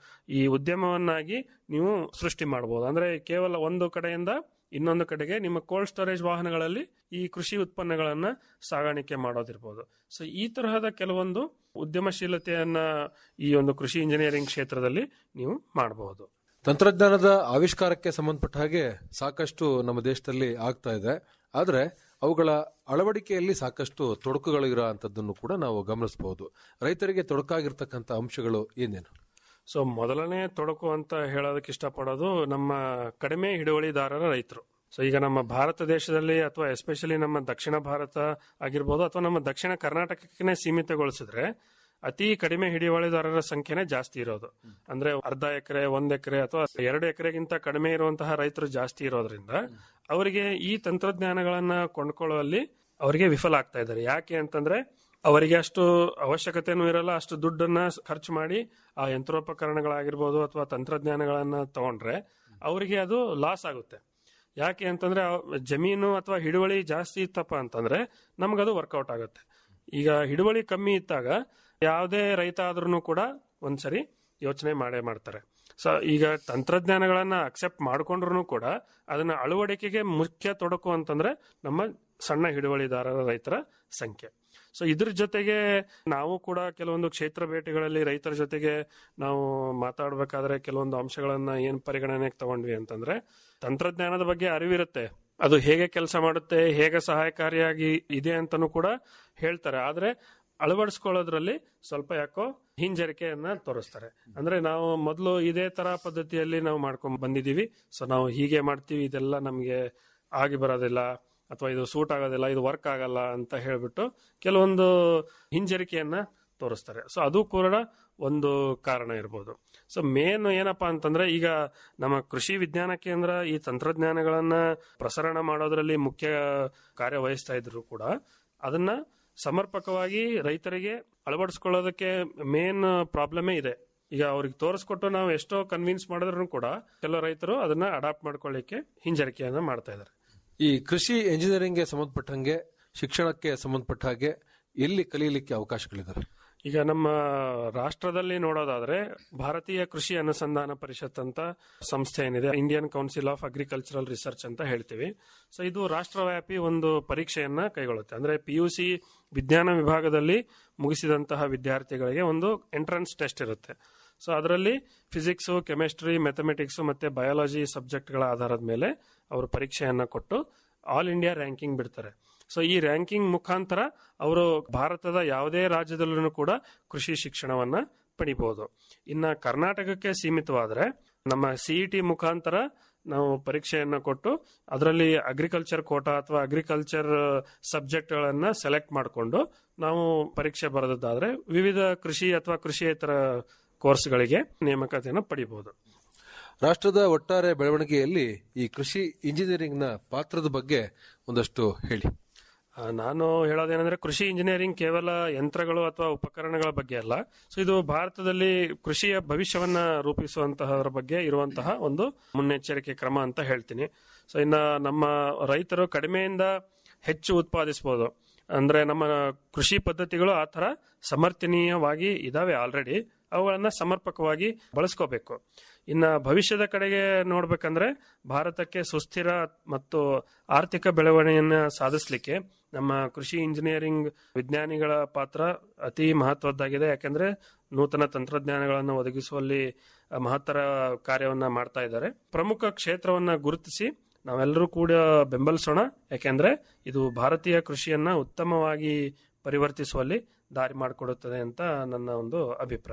ಈ ಉದ್ಯಮವನ್ನಾಗಿ ನೀವು ಸೃಷ್ಟಿ ಮಾಡಬಹುದು ಅಂದ್ರೆ ಕೇವಲ ಒಂದು ಕಡೆಯಿಂದ ಇನ್ನೊಂದು ಕಡೆಗೆ ನಿಮ್ಮ ಕೋಲ್ಡ್ ಸ್ಟೋರೇಜ್ ವಾಹನಗಳಲ್ಲಿ ಈ ಕೃಷಿ ಉತ್ಪನ್ನಗಳನ್ನ ಸಾಗಾಣಿಕೆ ಮಾಡೋದಿರ್ಬೋದು ಸೊ ಈ ತರಹದ ಕೆಲವೊಂದು ಉದ್ಯಮಶೀಲತೆಯನ್ನ ಈ ಒಂದು ಕೃಷಿ ಇಂಜಿನಿಯರಿಂಗ್ ಕ್ಷೇತ್ರದಲ್ಲಿ ನೀವು ಮಾಡಬಹುದು ತಂತ್ರಜ್ಞಾನದ ಆವಿಷ್ಕಾರಕ್ಕೆ ಸಂಬಂಧಪಟ್ಟ ಹಾಗೆ ಸಾಕಷ್ಟು ನಮ್ಮ ದೇಶದಲ್ಲಿ ಆಗ್ತಾ ಇದೆ ಆದ್ರೆ ಅವುಗಳ ಅಳವಡಿಕೆಯಲ್ಲಿ ಸಾಕಷ್ಟು ತೊಡಕುಗಳು ಇರೋ ಅಂತದ್ದನ್ನು ಕೂಡ ನಾವು ಗಮನಿಸಬಹುದು ರೈತರಿಗೆ ತೊಡಕಾಗಿರ್ತಕ್ಕಂಥ ಅಂಶಗಳು ಏನೇನು ಸೊ ಮೊದಲನೇ ತೊಡಕು ಅಂತ ಹೇಳೋದಕ್ಕೆ ಇಷ್ಟಪಡೋದು ನಮ್ಮ ಕಡಿಮೆ ಹಿಡುವಳಿದಾರರ ರೈತರು ಸೊ ಈಗ ನಮ್ಮ ಭಾರತ ದೇಶದಲ್ಲಿ ಅಥವಾ ಎಸ್ಪೆಷಲಿ ನಮ್ಮ ದಕ್ಷಿಣ ಭಾರತ ಆಗಿರ್ಬೋದು ಅಥವಾ ನಮ್ಮ ದಕ್ಷಿಣ ಕರ್ನಾಟಕಕ್ಕೆ ಸೀಮಿತಗೊಳಿಸಿದ್ರೆ ಅತಿ ಕಡಿಮೆ ಹಿಡಿವಳಿದಾರರ ಸಂಖ್ಯೆನೇ ಜಾಸ್ತಿ ಇರೋದು ಅಂದ್ರೆ ಅರ್ಧ ಎಕರೆ ಒಂದ್ ಎಕರೆ ಅಥವಾ ಎರಡು ಎಕರೆಗಿಂತ ಕಡಿಮೆ ಇರುವಂತಹ ರೈತರು ಜಾಸ್ತಿ ಇರೋದ್ರಿಂದ ಅವರಿಗೆ ಈ ತಂತ್ರಜ್ಞಾನಗಳನ್ನ ಕೊಂಡ್ಕೊಳ್ಳುವಲ್ಲಿ ಅವರಿಗೆ ವಿಫಲ ಆಗ್ತಾ ಇದ್ದಾರೆ ಯಾಕೆ ಅಂತಂದ್ರೆ ಅವರಿಗೆ ಅಷ್ಟು ಅವಶ್ಯಕತೆನೂ ಇರಲ್ಲ ಅಷ್ಟು ದುಡ್ಡನ್ನ ಖರ್ಚು ಮಾಡಿ ಆ ಯಂತ್ರೋಪಕರಣಗಳಾಗಿರ್ಬೋದು ಅಥವಾ ತಂತ್ರಜ್ಞಾನಗಳನ್ನ ತಗೊಂಡ್ರೆ ಅವರಿಗೆ ಅದು ಲಾಸ್ ಆಗುತ್ತೆ ಯಾಕೆ ಅಂತಂದ್ರೆ ಅವ್- ಜಮೀನು ಅಥವಾ ಹಿಡುವಳಿ ಜಾಸ್ತಿ ಇತ್ತಪ್ಪ ಅಂತಂದ್ರೆ ನಮಗದು ವರ್ಕೌಟ್ ಆಗುತ್ತೆ ಈಗ ಹಿಡುವಳಿ ಕಮ್ಮಿ ಇದ್ದಾಗ ಯಾವುದೇ ರೈತ ಆದ್ರೂ ಕೂಡ ಒಂದ್ಸರಿ ಯೋಚನೆ ಮಾಡೇ ಮಾಡ್ತಾರೆ ಸೊ ಈಗ ತಂತ್ರಜ್ಞಾನಗಳನ್ನ ಅಕ್ಸೆಪ್ಟ್ ಮಾಡ್ಕೊಂಡ್ರು ಕೂಡ ಅದನ್ನ ಅಳವಡಿಕೆಗೆ ಮುಖ್ಯ ತೊಡಕು ಅಂತಂದ್ರೆ ನಮ್ಮ ಸಣ್ಣ ಹಿಡುವಳಿದಾರರ ರೈತರ ಸಂಖ್ಯೆ ಸೊ ಇದ್ರ ಜೊತೆಗೆ ನಾವು ಕೂಡ ಕೆಲವೊಂದು ಕ್ಷೇತ್ರ ಭೇಟಿಗಳಲ್ಲಿ ರೈತರ ಜೊತೆಗೆ ನಾವು ಮಾತಾಡ್ಬೇಕಾದ್ರೆ ಕೆಲವೊಂದು ಅಂಶಗಳನ್ನ ಏನ್ ಪರಿಗಣನೆಗೆ ತಗೊಂಡ್ವಿ ಅಂತಂದ್ರೆ ತಂತ್ರಜ್ಞಾನದ ಬಗ್ಗೆ ಅರಿವಿರುತ್ತೆ ಅದು ಹೇಗೆ ಕೆಲಸ ಮಾಡುತ್ತೆ ಹೇಗೆ ಸಹಾಯಕಾರಿಯಾಗಿ ಇದೆ ಅಂತಾನೂ ಕೂಡ ಹೇಳ್ತಾರೆ ಆದ್ರೆ ಅಳವಡಿಸ್ಕೊಳ್ಳೋದ್ರಲ್ಲಿ ಸ್ವಲ್ಪ ಯಾಕೋ ಹಿಂಜರಿಕೆಯನ್ನ ತೋರಿಸ್ತಾರೆ ಅಂದ್ರೆ ನಾವು ಮೊದಲು ಇದೇ ತರ ಪದ್ಧತಿಯಲ್ಲಿ ನಾವು ಮಾಡ್ಕೊಂಡ್ ಬಂದಿದೀವಿ ಸೊ ನಾವು ಹೀಗೆ ಮಾಡ್ತೀವಿ ಇದೆಲ್ಲ ನಮ್ಗೆ ಆಗಿ ಬರೋದಿಲ್ಲ ಅಥವಾ ಇದು ಸೂಟ್ ಆಗೋದಿಲ್ಲ ಇದು ವರ್ಕ್ ಆಗಲ್ಲ ಅಂತ ಹೇಳ್ಬಿಟ್ಟು ಕೆಲವೊಂದು ಹಿಂಜರಿಕೆಯನ್ನ ತೋರಿಸ್ತಾರೆ ಸೊ ಅದು ಕೂಡ ಒಂದು ಕಾರಣ ಇರ್ಬೋದು ಸೊ ಮೇನ್ ಏನಪ್ಪಾ ಅಂತಂದ್ರೆ ಈಗ ನಮ್ಮ ಕೃಷಿ ವಿಜ್ಞಾನ ಕೇಂದ್ರ ಈ ತಂತ್ರಜ್ಞಾನಗಳನ್ನ ಪ್ರಸರಣ ಮಾಡೋದ್ರಲ್ಲಿ ಮುಖ್ಯ ಕಾರ್ಯವಹಿಸ್ತಾ ಇದ್ರು ಕೂಡ ಅದನ್ನ ಸಮರ್ಪಕವಾಗಿ ರೈತರಿಗೆ ಅಳವಡಿಸ್ಕೊಳ್ಳೋದಕ್ಕೆ ಮೇನ್ ಪ್ರಾಬ್ಲಮೇ ಇದೆ ಈಗ ಅವ್ರಿಗೆ ತೋರಿಸ್ಕೊಟ್ಟು ನಾವು ಎಷ್ಟೋ ಕನ್ವಿನ್ಸ್ ಮಾಡಿದ್ರು ಕೂಡ ಕೆಲವು ರೈತರು ಅದನ್ನ ಅಡಾಪ್ಟ್ ಮಾಡ್ಕೊಳ್ಳಿಕ್ಕೆ ಹಿಂಜರಿಕೆಯನ್ನ ಮಾಡ್ತಾ ಇದ್ದಾರೆ ಈ ಕೃಷಿ ಎಂಜಿನಿಯರಿಂಗ್ಗೆ ಸಂಬಂಧಪಟ್ಟಂಗೆ ಶಿಕ್ಷಣಕ್ಕೆ ಸಂಬಂಧಪಟ್ಟ ಹಾಗೆ ಎಲ್ಲಿ ಕಲಿಯಲಿಕ್ಕೆ ಅವಕಾಶಗಳಿದಾವೆ ಈಗ ನಮ್ಮ ರಾಷ್ಟ್ರದಲ್ಲಿ ನೋಡೋದಾದ್ರೆ ಭಾರತೀಯ ಕೃಷಿ ಅನುಸಂಧಾನ ಪರಿಷತ್ ಅಂತ ಸಂಸ್ಥೆ ಏನಿದೆ Indian council of agricultural research ಅಂತ ಹೇಳ್ತೀವಿ ಸೊ ಇದು ರಾಷ್ಟ್ರವ್ಯಾಪಿ ಒಂದು ಪರೀಕ್ಷೆಯನ್ನ ಕೈಗೊಳ್ಳುತ್ತೆ ಅಂದ್ರೆ ಪಿ ಯು ಸಿ ವಿಜ್ಞಾನ ವಿಭಾಗದಲ್ಲಿ ಮುಗಿಸಿದಂತಹ ವಿದ್ಯಾರ್ಥಿಗಳಿಗೆ ಒಂದು ಎಂಟ್ರೆನ್ಸ್ ಟೆಸ್ಟ್ ಇರುತ್ತೆ ಸೊ ಅದರಲ್ಲಿ ಫಿಸಿಕ್ಸ್ ಕೆಮಿಸ್ಟ್ರಿ ಮ್ಯಾಥಮೆಟಿಕ್ಸ್ ಮತ್ತೆ ಬಯಾಲಜಿ ಸಬ್ಜೆಕ್ಟ್ಗಳ ಆಧಾರದ ಮೇಲೆ ಅವರು ಪರೀಕ್ಷೆಯನ್ನ ಕೊಟ್ಟು ಆಲ್ ಇಂಡಿಯಾ ರ್ಯಾಂಕಿಂಗ್ ಬಿಡ್ತಾರೆ ಸೊ ಈ ರ್ಯಾಂಕಿಂಗ್ ಮುಖಾಂತರ ಅವರು ಭಾರತದ ಯಾವುದೇ ರಾಜ್ಯದಲ್ಲೂ ಕೂಡ ಕೃಷಿ ಶಿಕ್ಷಣವನ್ನ ಪಡಿಬಹುದು ಇನ್ನ ಕರ್ನಾಟಕಕ್ಕೆ ಸೀಮಿತವಾದ್ರೆ ನಮ್ಮ ಸಿಇಟಿ ಮುಖಾಂತರ ನಾವು ಪರೀಕ್ಷೆಯನ್ನ ಕೊಟ್ಟು ಅದರಲ್ಲಿ ಅಗ್ರಿಕಲ್ಚರ್ ಕೋಟಾ ಅಥವಾ ಅಗ್ರಿಕಲ್ಚರ್ ಸಬ್ಜೆಕ್ಟ್ಗಳನ್ನ ಸೆಲೆಕ್ಟ್ ಮಾಡಿಕೊಂಡು ನಾವು ಪರೀಕ್ಷೆ ಬರೆದದ್ದಾದ್ರೆ ವಿವಿಧ ಕೃಷಿ ಅಥವಾ ಕೃಷಿಯೇತರ ಕೋರ್ಸ್ಗಳಿಗೆ ನೇಮಕಾತಿಯನ್ನು ಪಡಿಬಹುದು ರಾಷ್ಟ್ರದ ಒಟ್ಟಾರೆ ಬೆಳವಣಿಗೆಯಲ್ಲಿ ಈ ಕೃಷಿ ಇಂಜಿನಿಯರಿಂಗ್ನ ಪಾತ್ರದ ಬಗ್ಗೆ ಒಂದಷ್ಟು ಹೇಳಿ ಆ, ನಾನು ಹೇಳೋದೇನೆಂದ್ರೆ ಕೃಷಿ ಇಂಜಿನಿಯರಿಂಗ್ ಕೇವಲ ಯಂತ್ರಗಳು ಅಥವಾ ಉಪಕರಣಗಳ ಬಗ್ಗೆ ಅಲ್ಲ ಸೊ ಇದು ಭಾರತದಲ್ಲಿ ಕೃಷಿಯ ಭವಿಷ್ಯವನ್ನ ರೂಪಿಸುವಂತಹದ್ರ ಬಗ್ಗೆ ಇರುವಂತಹ ಒಂದು ಮುನ್ನೆಚ್ಚರಿಕೆ ಕ್ರಮ ಅಂತ ಹೇಳ್ತೀನಿ ಸೊ ಇನ್ನ ನಮ್ಮ ರೈತರು ಕಡಿಮೆಯಿಂದ ಹೆಚ್ಚು ಉತ್ಪಾದಿಸಬಹುದು ಅಂದ್ರೆ ನಮ್ಮ ಕೃಷಿ ಪದ್ಧತಿಗಳು ಆ ತರ ಸಮರ್ಥನೀಯವಾಗಿ ಇದಾವೆ ಆಲ್ರೆಡಿ ಅವುಗಳನ್ನ ಸಮರ್ಪಕವಾಗಿ ಬಳಸ್ಕೋಬೇಕು ಇನ್ನ ಭವಿಷ್ಯದ ಕಡೆಗೆ ನೋಡ್ಬೇಕಂದ್ರೆ ಭಾರತಕ್ಕೆ ಸುಸ್ಥಿರ ಮತ್ತು ಆರ್ಥಿಕ ಬೆಳವಣಿಗೆಯನ್ನ ಸಾಧಿಸಲಿಕ್ಕೆ ನಮ್ಮ ಕೃಷಿ ಇಂಜಿನಿಯರಿಂಗ್ ವಿಜ್ಞಾನಿಗಳ ಪಾತ್ರ ಅತಿ ಮಹತ್ವದ್ದಾಗಿದೆ ಯಾಕೆಂದ್ರೆ ನೂತನ ತಂತ್ರಜ್ಞಾನಗಳನ್ನು ಒದಗಿಸುವಲ್ಲಿ ಮಹತ್ತರ ಕಾರ್ಯವನ್ನ ಮಾಡ್ತಾ ಇದ್ದಾರೆ ಪ್ರಮುಖ ಕ್ಷೇತ್ರವನ್ನ ಗುರುತಿಸಿ ನಾವೆಲ್ಲರೂ ಕೂಡ ಬೆಂಬಲಿಸೋಣ ಯಾಕೆಂದ್ರೆ ಇದು ಭಾರತೀಯ ಕೃಷಿಯನ್ನ ಉತ್ತಮವಾಗಿ ಪರಿವರ್ತಿಸುವಲ್ಲಿ ದಾರಿ ಮಾಡಿಕೊಡುತ್ತದೆ ಅಂತ ನನ್ನ ಒಂದು ಅಭಿಪ್ರಾಯ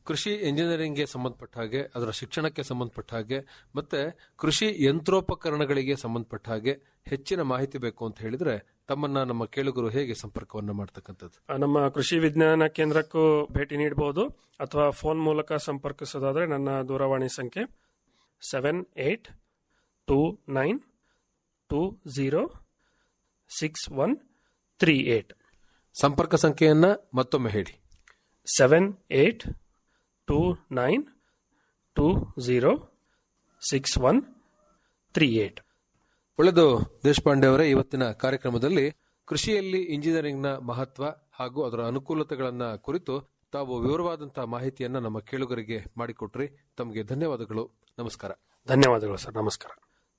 ಕೃಷಿ ಎಂಜಿನಿಯರಿಂಗ್ಗೆ ಸಂಬಂಧಪಟ್ಟ ಹಾಗೆ ಅದರ ಶಿಕ್ಷಣಕ್ಕೆ ಸಂಬಂಧಪಟ್ಟ ಹಾಗೆ ಮತ್ತೆ ಕೃಷಿ ಯಂತ್ರೋಪಕರಣಗಳಿಗೆ ಸಂಬಂಧಪಟ್ಟ ಹಾಗೆ ಹೆಚ್ಚಿನ ಮಾಹಿತಿ ಬೇಕು ಅಂತ ಹೇಳಿದ್ರೆ ತಮ್ಮನ್ನ ನಮ್ಮ ಕೇಳುಗರು ಹೇಗೆ ಸಂಪರ್ಕವನ್ನ ಮಾಡ್ತಕ್ಕಂಥದ್ದು ಆ, ನಮ್ಮ ಕೃಷಿ ವಿಜ್ಞಾನ ಕೇಂದ್ರಕ್ಕೂ ಭೇಟಿ ನೀಡಬಹುದು ಅಥವಾ ಫೋನ್ ಮೂಲಕ ಸಂಪರ್ಕಿಸೋದಾದ್ರೆ ನನ್ನ ದೂರವಾಣಿ ಸಂಖ್ಯೆ seven eight two nine two zero six one three eight ಸಂಪರ್ಕ ಸಂಖ್ಯೆಯನ್ನ ಮತ್ತೊಮ್ಮೆ ಹೇಳಿ seven eight two nine two zero six one three eight ಒಳ್ಳೆದು ದೇಶಪಾಂಡೆ ಅವರೇ ಇವತ್ತಿನ ಕಾರ್ಯಕ್ರಮದಲ್ಲಿ ಕೃಷಿಯಲ್ಲಿ ಇಂಜಿನಿಯರಿಂಗ್ನ ಮಹತ್ವ ಹಾಗೂ ಅದರ ಅನುಕೂಲತೆಗಳನ್ನ ಕುರಿತು ತಾವು ವಿವರವಾದಂತಹ ಮಾಹಿತಿಯನ್ನ ನಮ್ಮ ಕೇಳುಗರಿಗೆ ಮಾಡಿಕೊಟ್ರಿ ತಮಗೆ ಧನ್ಯವಾದಗಳು ನಮಸ್ಕಾರ ಧನ್ಯವಾದಗಳು ಸರ್ ನಮಸ್ಕಾರ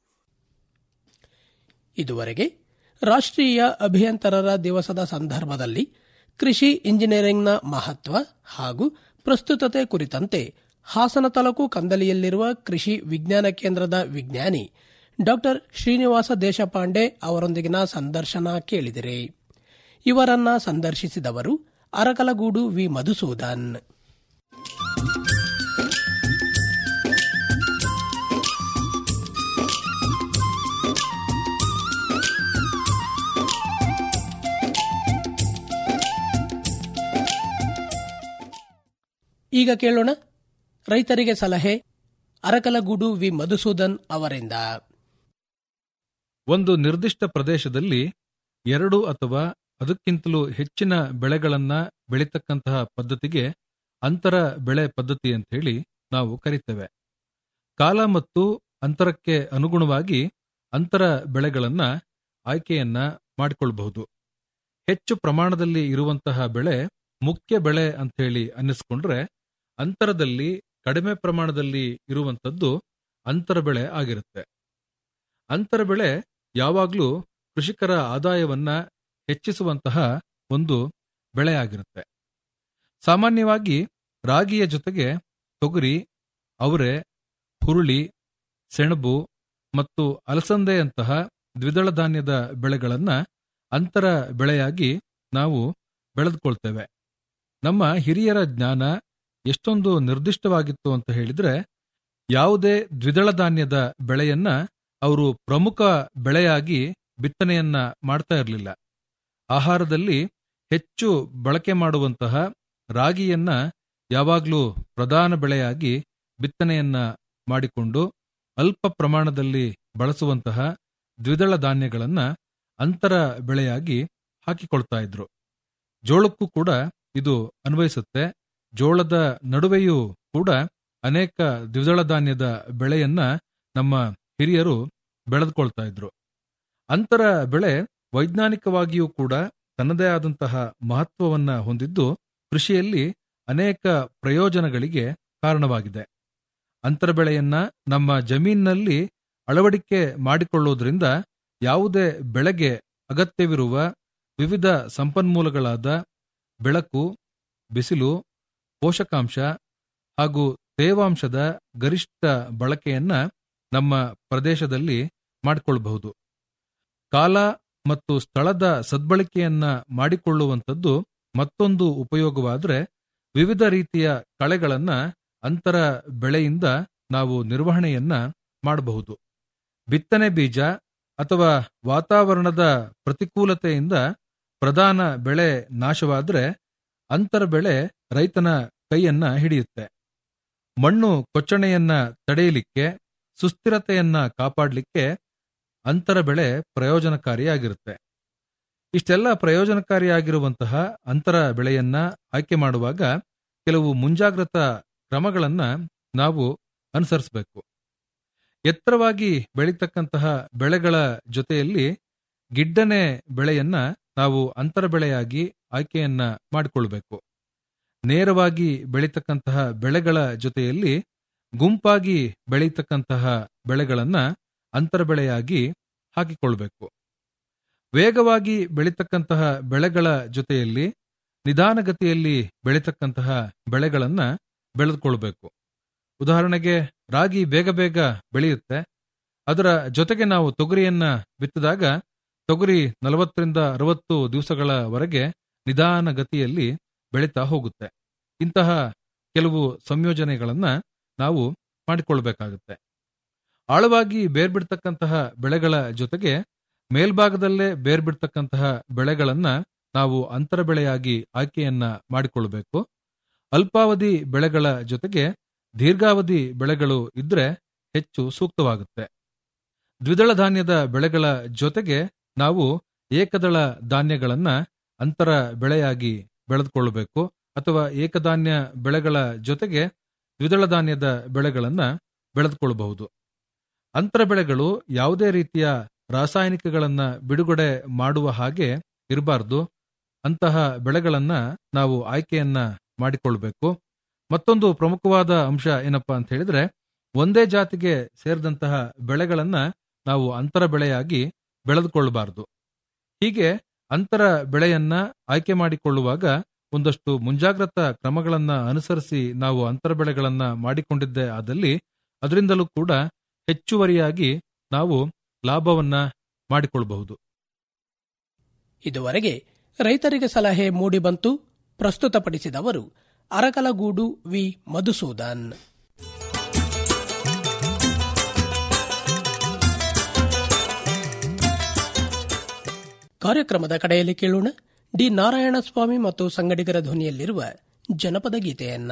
ಇದುವರೆಗೆ ರಾಷ್ಟ್ರೀಯ ಅಭಿಯಂತರರ ದಿವಸದ ಸಂದರ್ಭದಲ್ಲಿ ಕೃಷಿ ಇಂಜಿನಿಯರಿಂಗ್ನ ಮಹತ್ವ ಹಾಗೂ ಪ್ರಸ್ತುತತೆ ಕುರಿತಂತೆ ಹಾಸನ ತಾಲೂಕು ಕಂದಲಿಯಲ್ಲಿರುವ ಕೃಷಿ ವಿಜ್ಞಾನ ಕೇಂದ್ರದ ವಿಜ್ಞಾನಿ ಡಾಕ್ಟರ್ ಶ್ರೀನಿವಾಸ ದೇಶಪಾಂಡೆ ಅವರೊಂದಿಗಿನ ಸಂದರ್ಶನ ಕೇಳಿದಿರಿ ಇವರನ್ನ ಸಂದರ್ಶಿಸಿದವರು ಅರಕಲಗೂಡು ವಿ ಮಧುಸೂದನ್ ಈಗ ಕೇಳೋಣ ರೈತರಿಗೆ ಸಲಹೆ ಅರಕಲಗೂಡು ವಿ ಮಧುಸೂದನ್ ಅವರಿಂದ ಒಂದು ನಿರ್ದಿಷ್ಟ ಪ್ರದೇಶದಲ್ಲಿ ಎರಡು ಅಥವಾ ಅದಕ್ಕಿಂತಲೂ ಹೆಚ್ಚಿನ ಬೆಳೆಗಳನ್ನ ಬೆಳೀತಕ್ಕಂತಹ ಪದ್ಧತಿಗೆ ಅಂತರ ಬೆಳೆ ಪದ್ಧತಿ ಅಂತ ಹೇಳಿ ನಾವು ಕರಿತೇವೆ ಕಾಲ ಮತ್ತು ಅಂತರಕ್ಕೆ ಅನುಗುಣವಾಗಿ ಅಂತರ ಬೆಳೆಗಳನ್ನ ಆಯ್ಕೆಯನ್ನ ಮಾಡಿಕೊಳ್ಳಬಹುದು ಹೆಚ್ಚು ಪ್ರಮಾಣದಲ್ಲಿ ಇರುವಂತಹ ಬೆಳೆ ಮುಖ್ಯ ಬೆಳೆ ಅಂತ ಹೇಳಿ ಅನ್ನಿಸ್ಕೊಂಡ್ರೆ ಅಂತರದಲ್ಲಿ ಕಡಿಮೆ ಪ್ರಮಾಣದಲ್ಲಿ ಇರುವಂತದ್ದು ಅಂತರ ಬೆಳೆ ಆಗಿರುತ್ತೆ ಅಂತರ ಬೆಳೆ ಯಾವಾಗಲೂ ಕೃಷಿಕರ ಆದಾಯವನ್ನ ಹೆಚ್ಚಿಸುವಂತಹ ಒಂದು ಬೆಳೆ ಆಗಿರುತ್ತೆ ಸಾಮಾನ್ಯವಾಗಿ ರಾಗಿಯ ಜೊತೆಗೆ ತೊಗರಿ ಅವರೆ ಹುರುಳಿ ಸೆಣಬು ಮತ್ತು ಅಲಸಂದೆಯಂತಹ ದ್ವಿದಳ ಧಾನ್ಯದ ಬೆಳೆಗಳನ್ನ ಅಂತರ ಬೆಳೆಯಾಗಿ ನಾವು ಬೆಳೆದುಕೊಳ್ತೇವೆ ನಮ್ಮ ಹಿರಿಯರ ಜ್ಞಾನ ಎಷ್ಟೊಂದು ನಿರ್ದಿಷ್ಟವಾಗಿತ್ತು ಅಂತ ಹೇಳಿದ್ರೆ ಯಾವುದೇ ದ್ವಿದಳ ಧಾನ್ಯದ ಬೆಳೆಯನ್ನ ಅವರು ಪ್ರಮುಖ ಬೆಳೆಯಾಗಿ ಬಿತ್ತನೆಯನ್ನ ಮಾಡ್ತಾ ಇರಲಿಲ್ಲ ಆಹಾರದಲ್ಲಿ ಹೆಚ್ಚು ಬಳಕೆ ಮಾಡುವಂತಹ ರಾಗಿಯನ್ನ ಯಾವಾಗಲೂ ಪ್ರಧಾನ ಬೆಳೆಯಾಗಿ ಬಿತ್ತನೆಯನ್ನ ಮಾಡಿಕೊಂಡು ಅಲ್ಪ ಪ್ರಮಾಣದಲ್ಲಿ ಬಳಸುವಂತಹ ದ್ವಿದಳ ಧಾನ್ಯಗಳನ್ನ ಅಂತರ ಬೆಳೆಯಾಗಿ ಹಾಕಿಕೊಳ್ತಾ ಇದ್ರು ಜೋಳಕ್ಕೂ ಕೂಡ ಇದು ಅನ್ವಯಿಸುತ್ತೆ ಜೋಳದ ನಡುವೆಯೂ ಕೂಡ ಅನೇಕ ದ್ವಿದಳ ಧಾನ್ಯದ ಬೆಳೆಯನ್ನ ನಮ್ಮ ಹಿರಿಯರು ಬೆಳೆದುಕೊಳ್ತಾ ಇದ್ರು ಅಂತರ ಬೆಳೆ ವೈಜ್ಞಾನಿಕವಾಗಿಯೂ ಕೂಡ ತನ್ನದೇ ಆದಂತಹ ಮಹತ್ವವನ್ನ ಹೊಂದಿದ್ದು ಕೃಷಿಯಲ್ಲಿ ಅನೇಕ ಪ್ರಯೋಜನಗಳಿಗೆ ಕಾರಣವಾಗಿದೆ ಅಂತರ ಬೆಳೆಯನ್ನ ನಮ್ಮ ಜಮೀನಿನಲ್ಲಿ ಅಳವಡಿಕೆ ಮಾಡಿಕೊಳ್ಳುವುದರಿಂದ ಯಾವುದೇ ಬೆಳೆಗೆ ಅಗತ್ಯವಿರುವ ವಿವಿಧ ಸಂಪನ್ಮೂಲಗಳಾದ ಬೆಳಕು ಬಿಸಿಲು ಪೋಷಕಾಂಶ ಹಾಗೂ ತೇವಾಂಶದ ಗರಿಷ್ಠ ಬಳಕೆಯನ್ನ ನಮ್ಮ ಪ್ರದೇಶದಲ್ಲಿ ಮಾಡಿಕೊಳ್ಳಬಹುದು ಕಾಲ ಮತ್ತು ಸ್ಥಳದ ಸದ್ಬಳಕೆಯನ್ನ ಮಾಡಿಕೊಳ್ಳುವಂಥದ್ದು ಮತ್ತೊಂದು ಉಪಯೋಗವಾದರೆ ವಿವಿಧ ರೀತಿಯ ಕಳೆಗಳನ್ನ ಅಂತರ ಬೆಳೆಯಿಂದ ನಾವು ನಿರ್ವಹಣೆಯನ್ನ ಮಾಡಬಹುದು ಬಿತ್ತನೆ ಬೀಜ ಅಥವಾ ವಾತಾವರಣದ ಪ್ರತಿಕೂಲತೆಯಿಂದ ಪ್ರಧಾನ ಬೆಳೆ ನಾಶವಾದರೆ ಅಂತರ ಬೆಳೆ ರೈತನ ಕೈಯನ್ನ ಹಿಡಿಯುತ್ತೆ ಮಣ್ಣು ಕೊಚ್ಚಣೆಯನ್ನ ತಡೆಯಲಿಕ್ಕೆ ಸುಸ್ಥಿರತೆಯನ್ನ ಕಾಪಾಡಲಿಕ್ಕೆ ಅಂತರ ಬೆಳೆ ಪ್ರಯೋಜನಕಾರಿಯಾಗಿರುತ್ತೆ ಇಷ್ಟೆಲ್ಲ ಪ್ರಯೋಜನಕಾರಿಯಾಗಿರುವಂತಹ ಅಂತರ ಬೆಳೆಯನ್ನ ಆಯ್ಕೆ ಮಾಡುವಾಗ ಕೆಲವು ಮುಂಜಾಗ್ರತಾ ಕ್ರಮಗಳನ್ನ ನಾವು ಅನುಸರಿಸಬೇಕು ಎತ್ತರವಾಗಿ ಬೆಳೀತಕ್ಕಂತಹ ಬೆಳೆಗಳ ಜೊತೆಯಲ್ಲಿ ಗಿಡ್ಡನೆ ಬೆಳೆಯನ್ನ ನಾವು ಅಂತರ ಬೆಳೆಯಾಗಿ ಆಯ್ಕೆಯನ್ನ ಮಾಡಿಕೊಳ್ಬೇಕು ನೇರವಾಗಿ ಬೆಳೀತಕ್ಕಂತಹ ಬೆಳೆಗಳ ಜೊತೆಯಲ್ಲಿ ಗುಂಪಾಗಿ ಬೆಳೀತಕ್ಕಂತಹ ಬೆಳೆಗಳನ್ನ ಅಂತರ ಬೆಳೆಯಾಗಿ ಹಾಕಿಕೊಳ್ಬೇಕು ವೇಗವಾಗಿ ಬೆಳೀತಕ್ಕಂತಹ ಬೆಳೆಗಳ ಜೊತೆಯಲ್ಲಿ ನಿಧಾನಗತಿಯಲ್ಲಿ ಬೆಳೀತಕ್ಕಂತಹ ಬೆಳೆಗಳನ್ನ ಬೆಳೆದುಕೊಳ್ಬೇಕು ಉದಾಹರಣೆಗೆ ರಾಗಿ ಬೇಗ ಬೇಗ ಬೆಳೆಯುತ್ತೆ ಅದರ ಜೊತೆಗೆ ನಾವು ತೊಗರಿಯನ್ನ ಬಿತ್ತಿದಾಗ ತೊಗರಿ ನಲವತ್ತರಿಂದ ಅರವತ್ತು ದಿವಸಗಳವರೆಗೆ ನಿಧಾನ ಗತಿಯಲ್ಲಿ ಬೆಳೀತಾ ಹೋಗುತ್ತೆ ಇಂತಹ ಕೆಲವು ಸಂಯೋಜನೆಗಳನ್ನ ನಾವು ಮಾಡಿಕೊಳ್ಬೇಕಾಗುತ್ತೆ ಆಳವಾಗಿ ಬೇರ್ಬಿಡ್ತಕ್ಕಂತಹ ಬೆಳೆಗಳ ಜೊತೆಗೆ ಮೇಲ್ಭಾಗದಲ್ಲೇ ಬೇರ್ಬಿಡ್ತಕ್ಕಂತಹ ಬೆಳೆಗಳನ್ನ ನಾವು ಅಂತರ ಬೆಳೆಯಾಗಿ ಆಯ್ಕೆಯನ್ನ ಮಾಡಿಕೊಳ್ಬೇಕು ಅಲ್ಪಾವಧಿ ಬೆಳೆಗಳ ಜೊತೆಗೆ ದೀರ್ಘಾವಧಿ ಬೆಳೆಗಳು ಇದ್ರೆ ಹೆಚ್ಚು ಸೂಕ್ತವಾಗುತ್ತೆ ದ್ವಿದಳ ಧಾನ್ಯದ ಬೆಳೆಗಳ ಜೊತೆಗೆ ನಾವು ಏಕದಳ ಧಾನ್ಯಗಳನ್ನ ಅಂತರ ಬೆಳೆಯಾಗಿ ಬೆಳೆದುಕೊಳ್ಳಬೇಕು ಅಥವಾ ಏಕಧಾನ್ಯ ಬೆಳೆಗಳ ಜೊತೆಗೆ ದ್ವಿದಳ ಧಾನ್ಯದ ಬೆಳೆಗಳನ್ನ ಬೆಳೆದುಕೊಳ್ಳಬಹುದು ಅಂತರ ಬೆಳೆಗಳು ಯಾವುದೇ ರೀತಿಯ ರಾಸಾಯನಿಕಗಳನ್ನ ಬಿಡುಗಡೆ ಮಾಡುವ ಹಾಗೆ ಇರಬಾರ್ದು ಅಂತಹ ಬೆಳೆಗಳನ್ನ ನಾವು ಆಯ್ಕೆಯನ್ನ ಮಾಡಿಕೊಳ್ಬೇಕು ಮತ್ತೊಂದು ಪ್ರಮುಖವಾದ ಅಂಶ ಏನಪ್ಪಾ ಅಂತ ಹೇಳಿದ್ರೆ ಒಂದೇ ಜಾತಿಗೆ ಸೇರಿದಂತಹ ಬೆಳೆಗಳನ್ನ ನಾವು ಅಂತರ ಬೆಳೆಯಾಗಿ ಬೆಳೆದುಕೊಳ್ಳಬಾರದು ಹೀಗೆ ಅಂತರ ಬೆಳೆಯನ್ನ ಆಯ್ಕೆ ಮಾಡಿಕೊಳ್ಳುವಾಗ ಒಂದಷ್ಟು ಮುಂಜಾಗ್ರತಾ ಕ್ರಮಗಳನ್ನ ಅನುಸರಿಸಿ ನಾವು ಅಂತರ ಬೆಳೆಗಳನ್ನ ಮಾಡಿಕೊಂಡಿದ್ದೇ ಆದಲ್ಲಿ ಅದರಿಂದಲೂ ಕೂಡ ಹೆಚ್ಚುವರಿಯಾಗಿ ನಾವು ಲಾಭವನ್ನ ಮಾಡಿಕೊಳ್ಳಬಹುದು ಇದುವರೆಗೆ ರೈತರಿಗೆ ಸಲಹೆ ಮೂಡಿಬಂತು ಪ್ರಸ್ತುತಪಡಿಸಿದವರು ಅರಕಲಗೂಡು ವಿ ಮಧುಸೂದನ್ ಕಾರ್ಯಕ್ರಮದ ಕಡೆಯಲ್ಲಿ ಕೇಳೋಣ ಡಿ ನಾರಾಯಣಸ್ವಾಮಿ ಮತ್ತು ಸಂಗಡಿಗರ ಧ್ವನಿಯಲ್ಲಿರುವ ಜನಪದ ಗೀತೆಯನ್ನ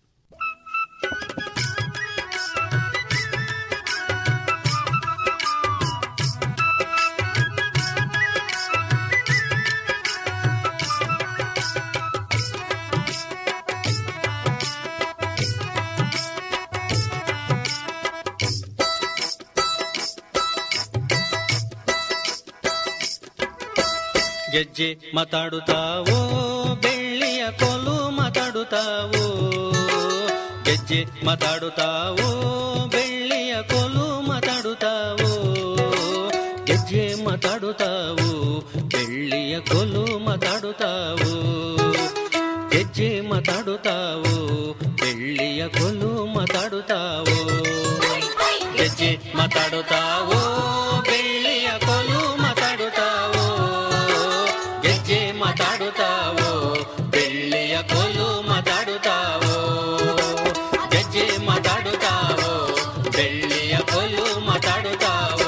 ಗೆಜ್ಜೆ ಮಾತಾಡುತ್ತಾವೋ ಬೆಳ್ಳಿಯ ಕೋಲು ಮಾತಾಡುತ್ತಾವೋ ಗೆಜ್ಜೆ ಮಾತಾಡುತ್ತಾವೋ ಬೆಳ್ಳಿಯ ಕೋಲು ಮಾತಾಡುತ್ತಾವೋ ಗೆಜ್ಜೆ ಮಾತಾಡುತ್ತಾವೋ ಬೆಳ್ಳಿಯ ಕೋಲು ಮಾತಾಡುತ್ತಾವೋ ಗೆಜ್ಜೆ ಮಾತಾಡುತ್ತಾವೋ ಬೆಳ್ಳಿಯ ಕೋಲು ಮಾತಾಡುತ್ತಾವೋ ಗೆಜ್ಜೆ ಮಾತಾಡುತ್ತಾವೋ ಬೆಳ್ಳಿಯ ಕೋಲು ಮಾತಾಡುತ್ತಾವೋ ಗೆಜ್ಜೆ ಮಾತಾಡುತ್ತಾವೋ ಬೆಳ್ಳಿಯ ಕೋಲು ಮಾತಾಡುತ್ತಾವೋ ಗೆಜ್ಜೆ ಮಾತಾಡುತ್ತಾವೋ ಬೆಳ್ಳಿಯ ಕೋಲು ಮಾತಾಡುತ್ತಾವೋ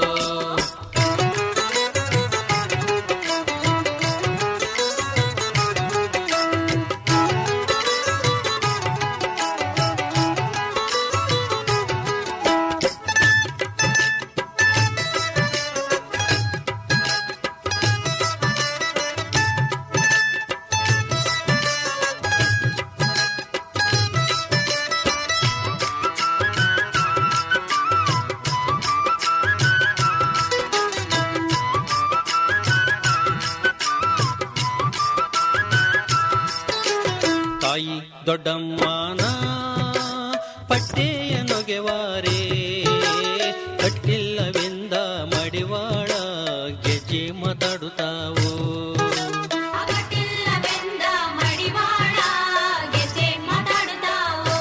ತಾಯಿ ದೊಡ್ಡಮ್ಮನ ಪಟ್ಟೆಯ ನೊಗೆವಾರೆ ಕಟ್ಟಿಲ್ಲವೆಂದ ಮಡಿವಾಳ ಗೆಜ್ಜೆ ಮಾತಾಡುತ್ತಾವೋ ಅಗಟಿಲ್ಲವೆಂದ ಮಡಿವಾಳ ಗೆಜ್ಜೆ ಮಾತಾಡುತ್ತಾವೋ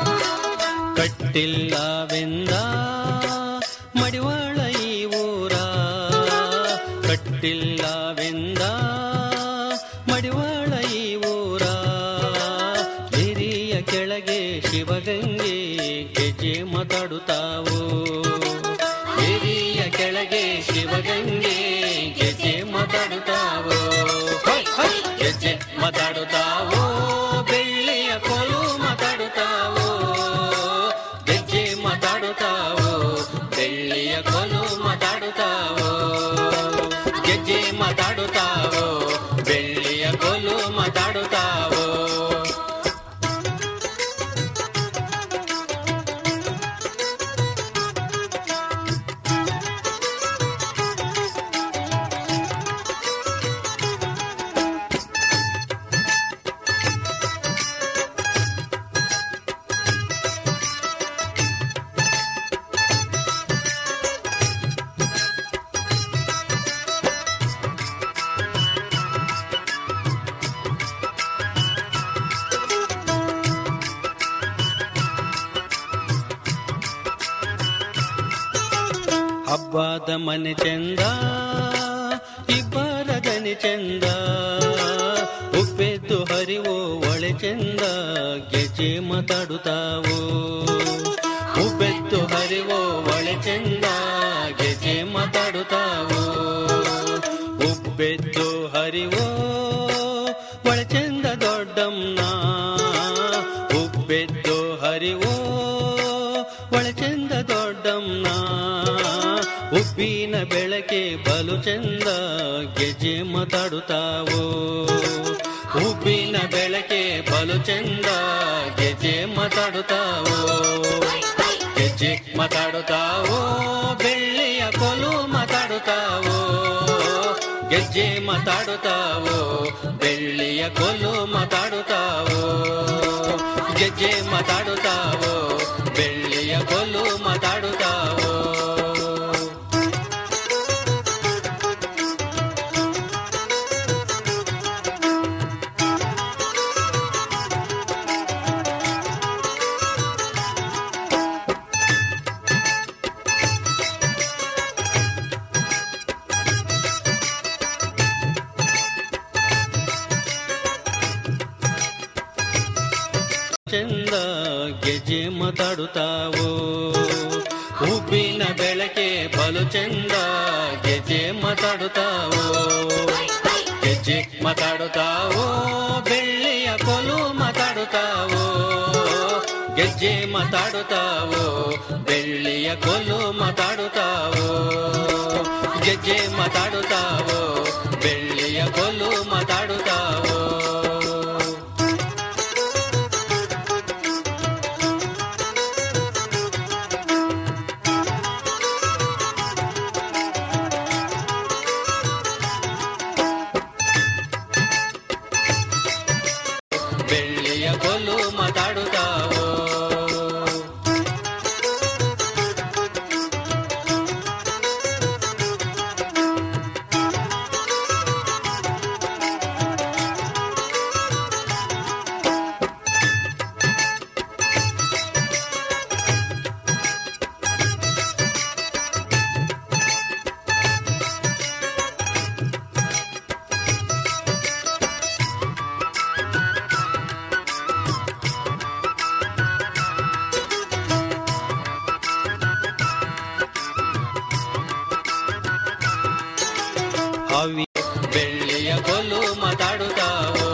ಕಟ್ಟಿಲ್ಲವೆಂದ ಮಡಿವಾಳ ಈ ಊರ ಕಟ್ಟಿಲ್ಲವೆಂದ ಮಡಿವಾಳ ಈ ಊರ ಹಿರಿಯ ಕೆಳಗೆ ಶಿವಗಂಗೆ ಗೆಜ್ಜೆ ಮಾತಾಡುತ್ತಾವೋ ಹಿರಿಯ ಕೆಳಗೆ ಶಿವಗಂಗೆ ಗೆಜ್ಜೆ ಮಾತಾಡುತ್ತಾವೋ ಹೊಯ್, ಹೊಯ್, ಗೆಜ್ಜೆ ಮಾತಾಡುತ್ತಾವೋ ಬೆಳ್ಳಿಯ ಕೋಲು ಮಾತಾಡುತ್ತಾವೋ ಗೆಜ್ಜೆ ಮಾತಾಡುತ್ತಾವೋ ಬೆಳ್ಳಿಯ ಕೋಲು ಮಾತಾಡುತ್ತಾವೋ ಗೆಜ್ಜೆ ಮಾತಾಡುತ್ತಾವೋ ಬೆಳ್ಳಿಯ ಕೋಲು ಮಾತಾಡುತ್ತಾವೋ ಹಬ್ಬದ ಮನೆ ಚಂದ ಇಬ್ಬರ ಗಣಿ ಚಂದ ಉಪ್ಪೆದ್ದು ಹರಿವೋ ಒಳೆ ಚಂದ ಗೆಜ್ಜೆ ಗೆಜ್ಜೆ ಮಾತಾಡುತ್ತಾವು ಉಬ್ಬೆತ್ತು ಹರಿವೋ ಒಳೆ ಚೆಂದ ಗೆಜ್ಜೆ ಮಾತಾಡುತ್ತಾವು ಉಬ್ಬೆತ್ತು ಹರಿವೋ ಒಳೆ ಚೆಂದ ದೊಡ್ಡಮ್ಮ ಉಬ್ಬೆತ್ತು ಹರಿವೋ ಒಳೆ ಚೆಂದ ದೊಡ್ಡಮ್ಮ ಉಬ್ಬಿನ ಬೆಳಕೆ ಬಲು ಚೆಂದ ಗೆಜ್ಜೆ ಮಾತಾಡುತ್ತಾವು ಉಬ್ಬಿನ ಬೆಳಕೆ ಬಲು ಚೆಂದ ಗೆಜ್ಜೆ ಮಾತಾಡುತ್ತಾವು ಗೆಜ್ಜೆ ಮಾತಾಡುತ್ತಾವು ಬೆಳ್ಳಿಯ ಕೊಲು ಮಾತಾಡುತ್ತಾವು ಗೆಜ್ಜೆ ಮಾತಾಡುತ್ತಾವು ಬೆಳ್ಳಿಯ ಕೊಲು ಮಾತಾಡುತ್ತಾವು ಗೆಜ್ಜೆ ಮಾತಾಡುತ್ತಾವು ಬೆಳ್ಳಿಯ ಕೊಲು ಮಾತಾಡುತ್ತಾವು ಚಂದ ಗೆಜ್ಜೆ ಮಾತಾಡುತ್ತಾವು ಉಬ್ಬಿನ ಬೆಳಕೆ ಬಲು ಚಂದ ಗೆಜ್ಜೆ ಮಾತಾಡುತ್ತಾವು ಗೆಜ್ಜೆ ಮಾತಾಡುತ್ತಾವು ಬೆಳ್ಳಿಯ ಕೊಲು ಮಾತಾಡುತ್ತಾವು ಗೆಜ್ಜೆ ಮಾತಾಡುತ್ತಾವು ಬೆಳ್ಳಿಯ ಕೊಲು ಮಾತಾಡುತ್ತಾವು ಗೆಜ್ಜೆ ಮಾತಾಡುತ್ತಾವು ಬೆಳ್ಳಿಯ ಕೊಲು ಮಾತಾಡುತ್ತಾವು ಬೆಳ್ಳಿಯ ಕೊಲ್ಲು ಮಾತಾಡುತ್ತಾವು ಅವಿ ಬೆಳ್ಳಿಯ ಕೊಲ್ಲು ಮಾತಾಡುತ್ತಾವು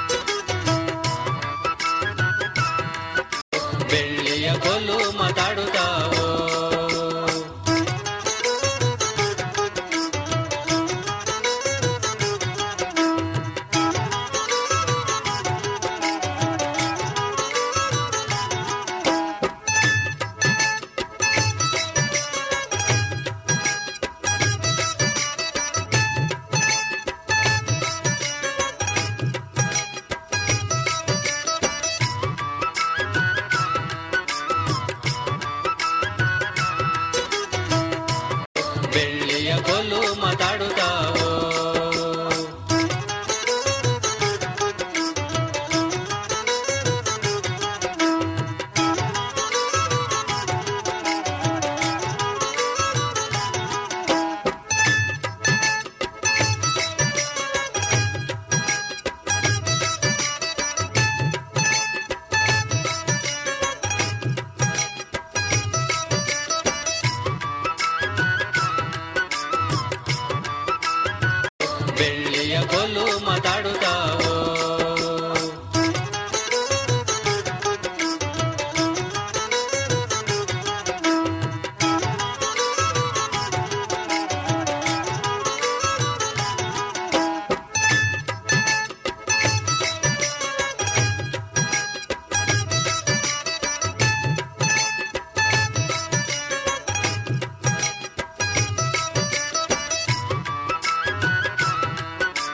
ಬೆಳ್ಳಿಯ ಕೊಲ್ಲು ಮಾತಾಡುತ್ತ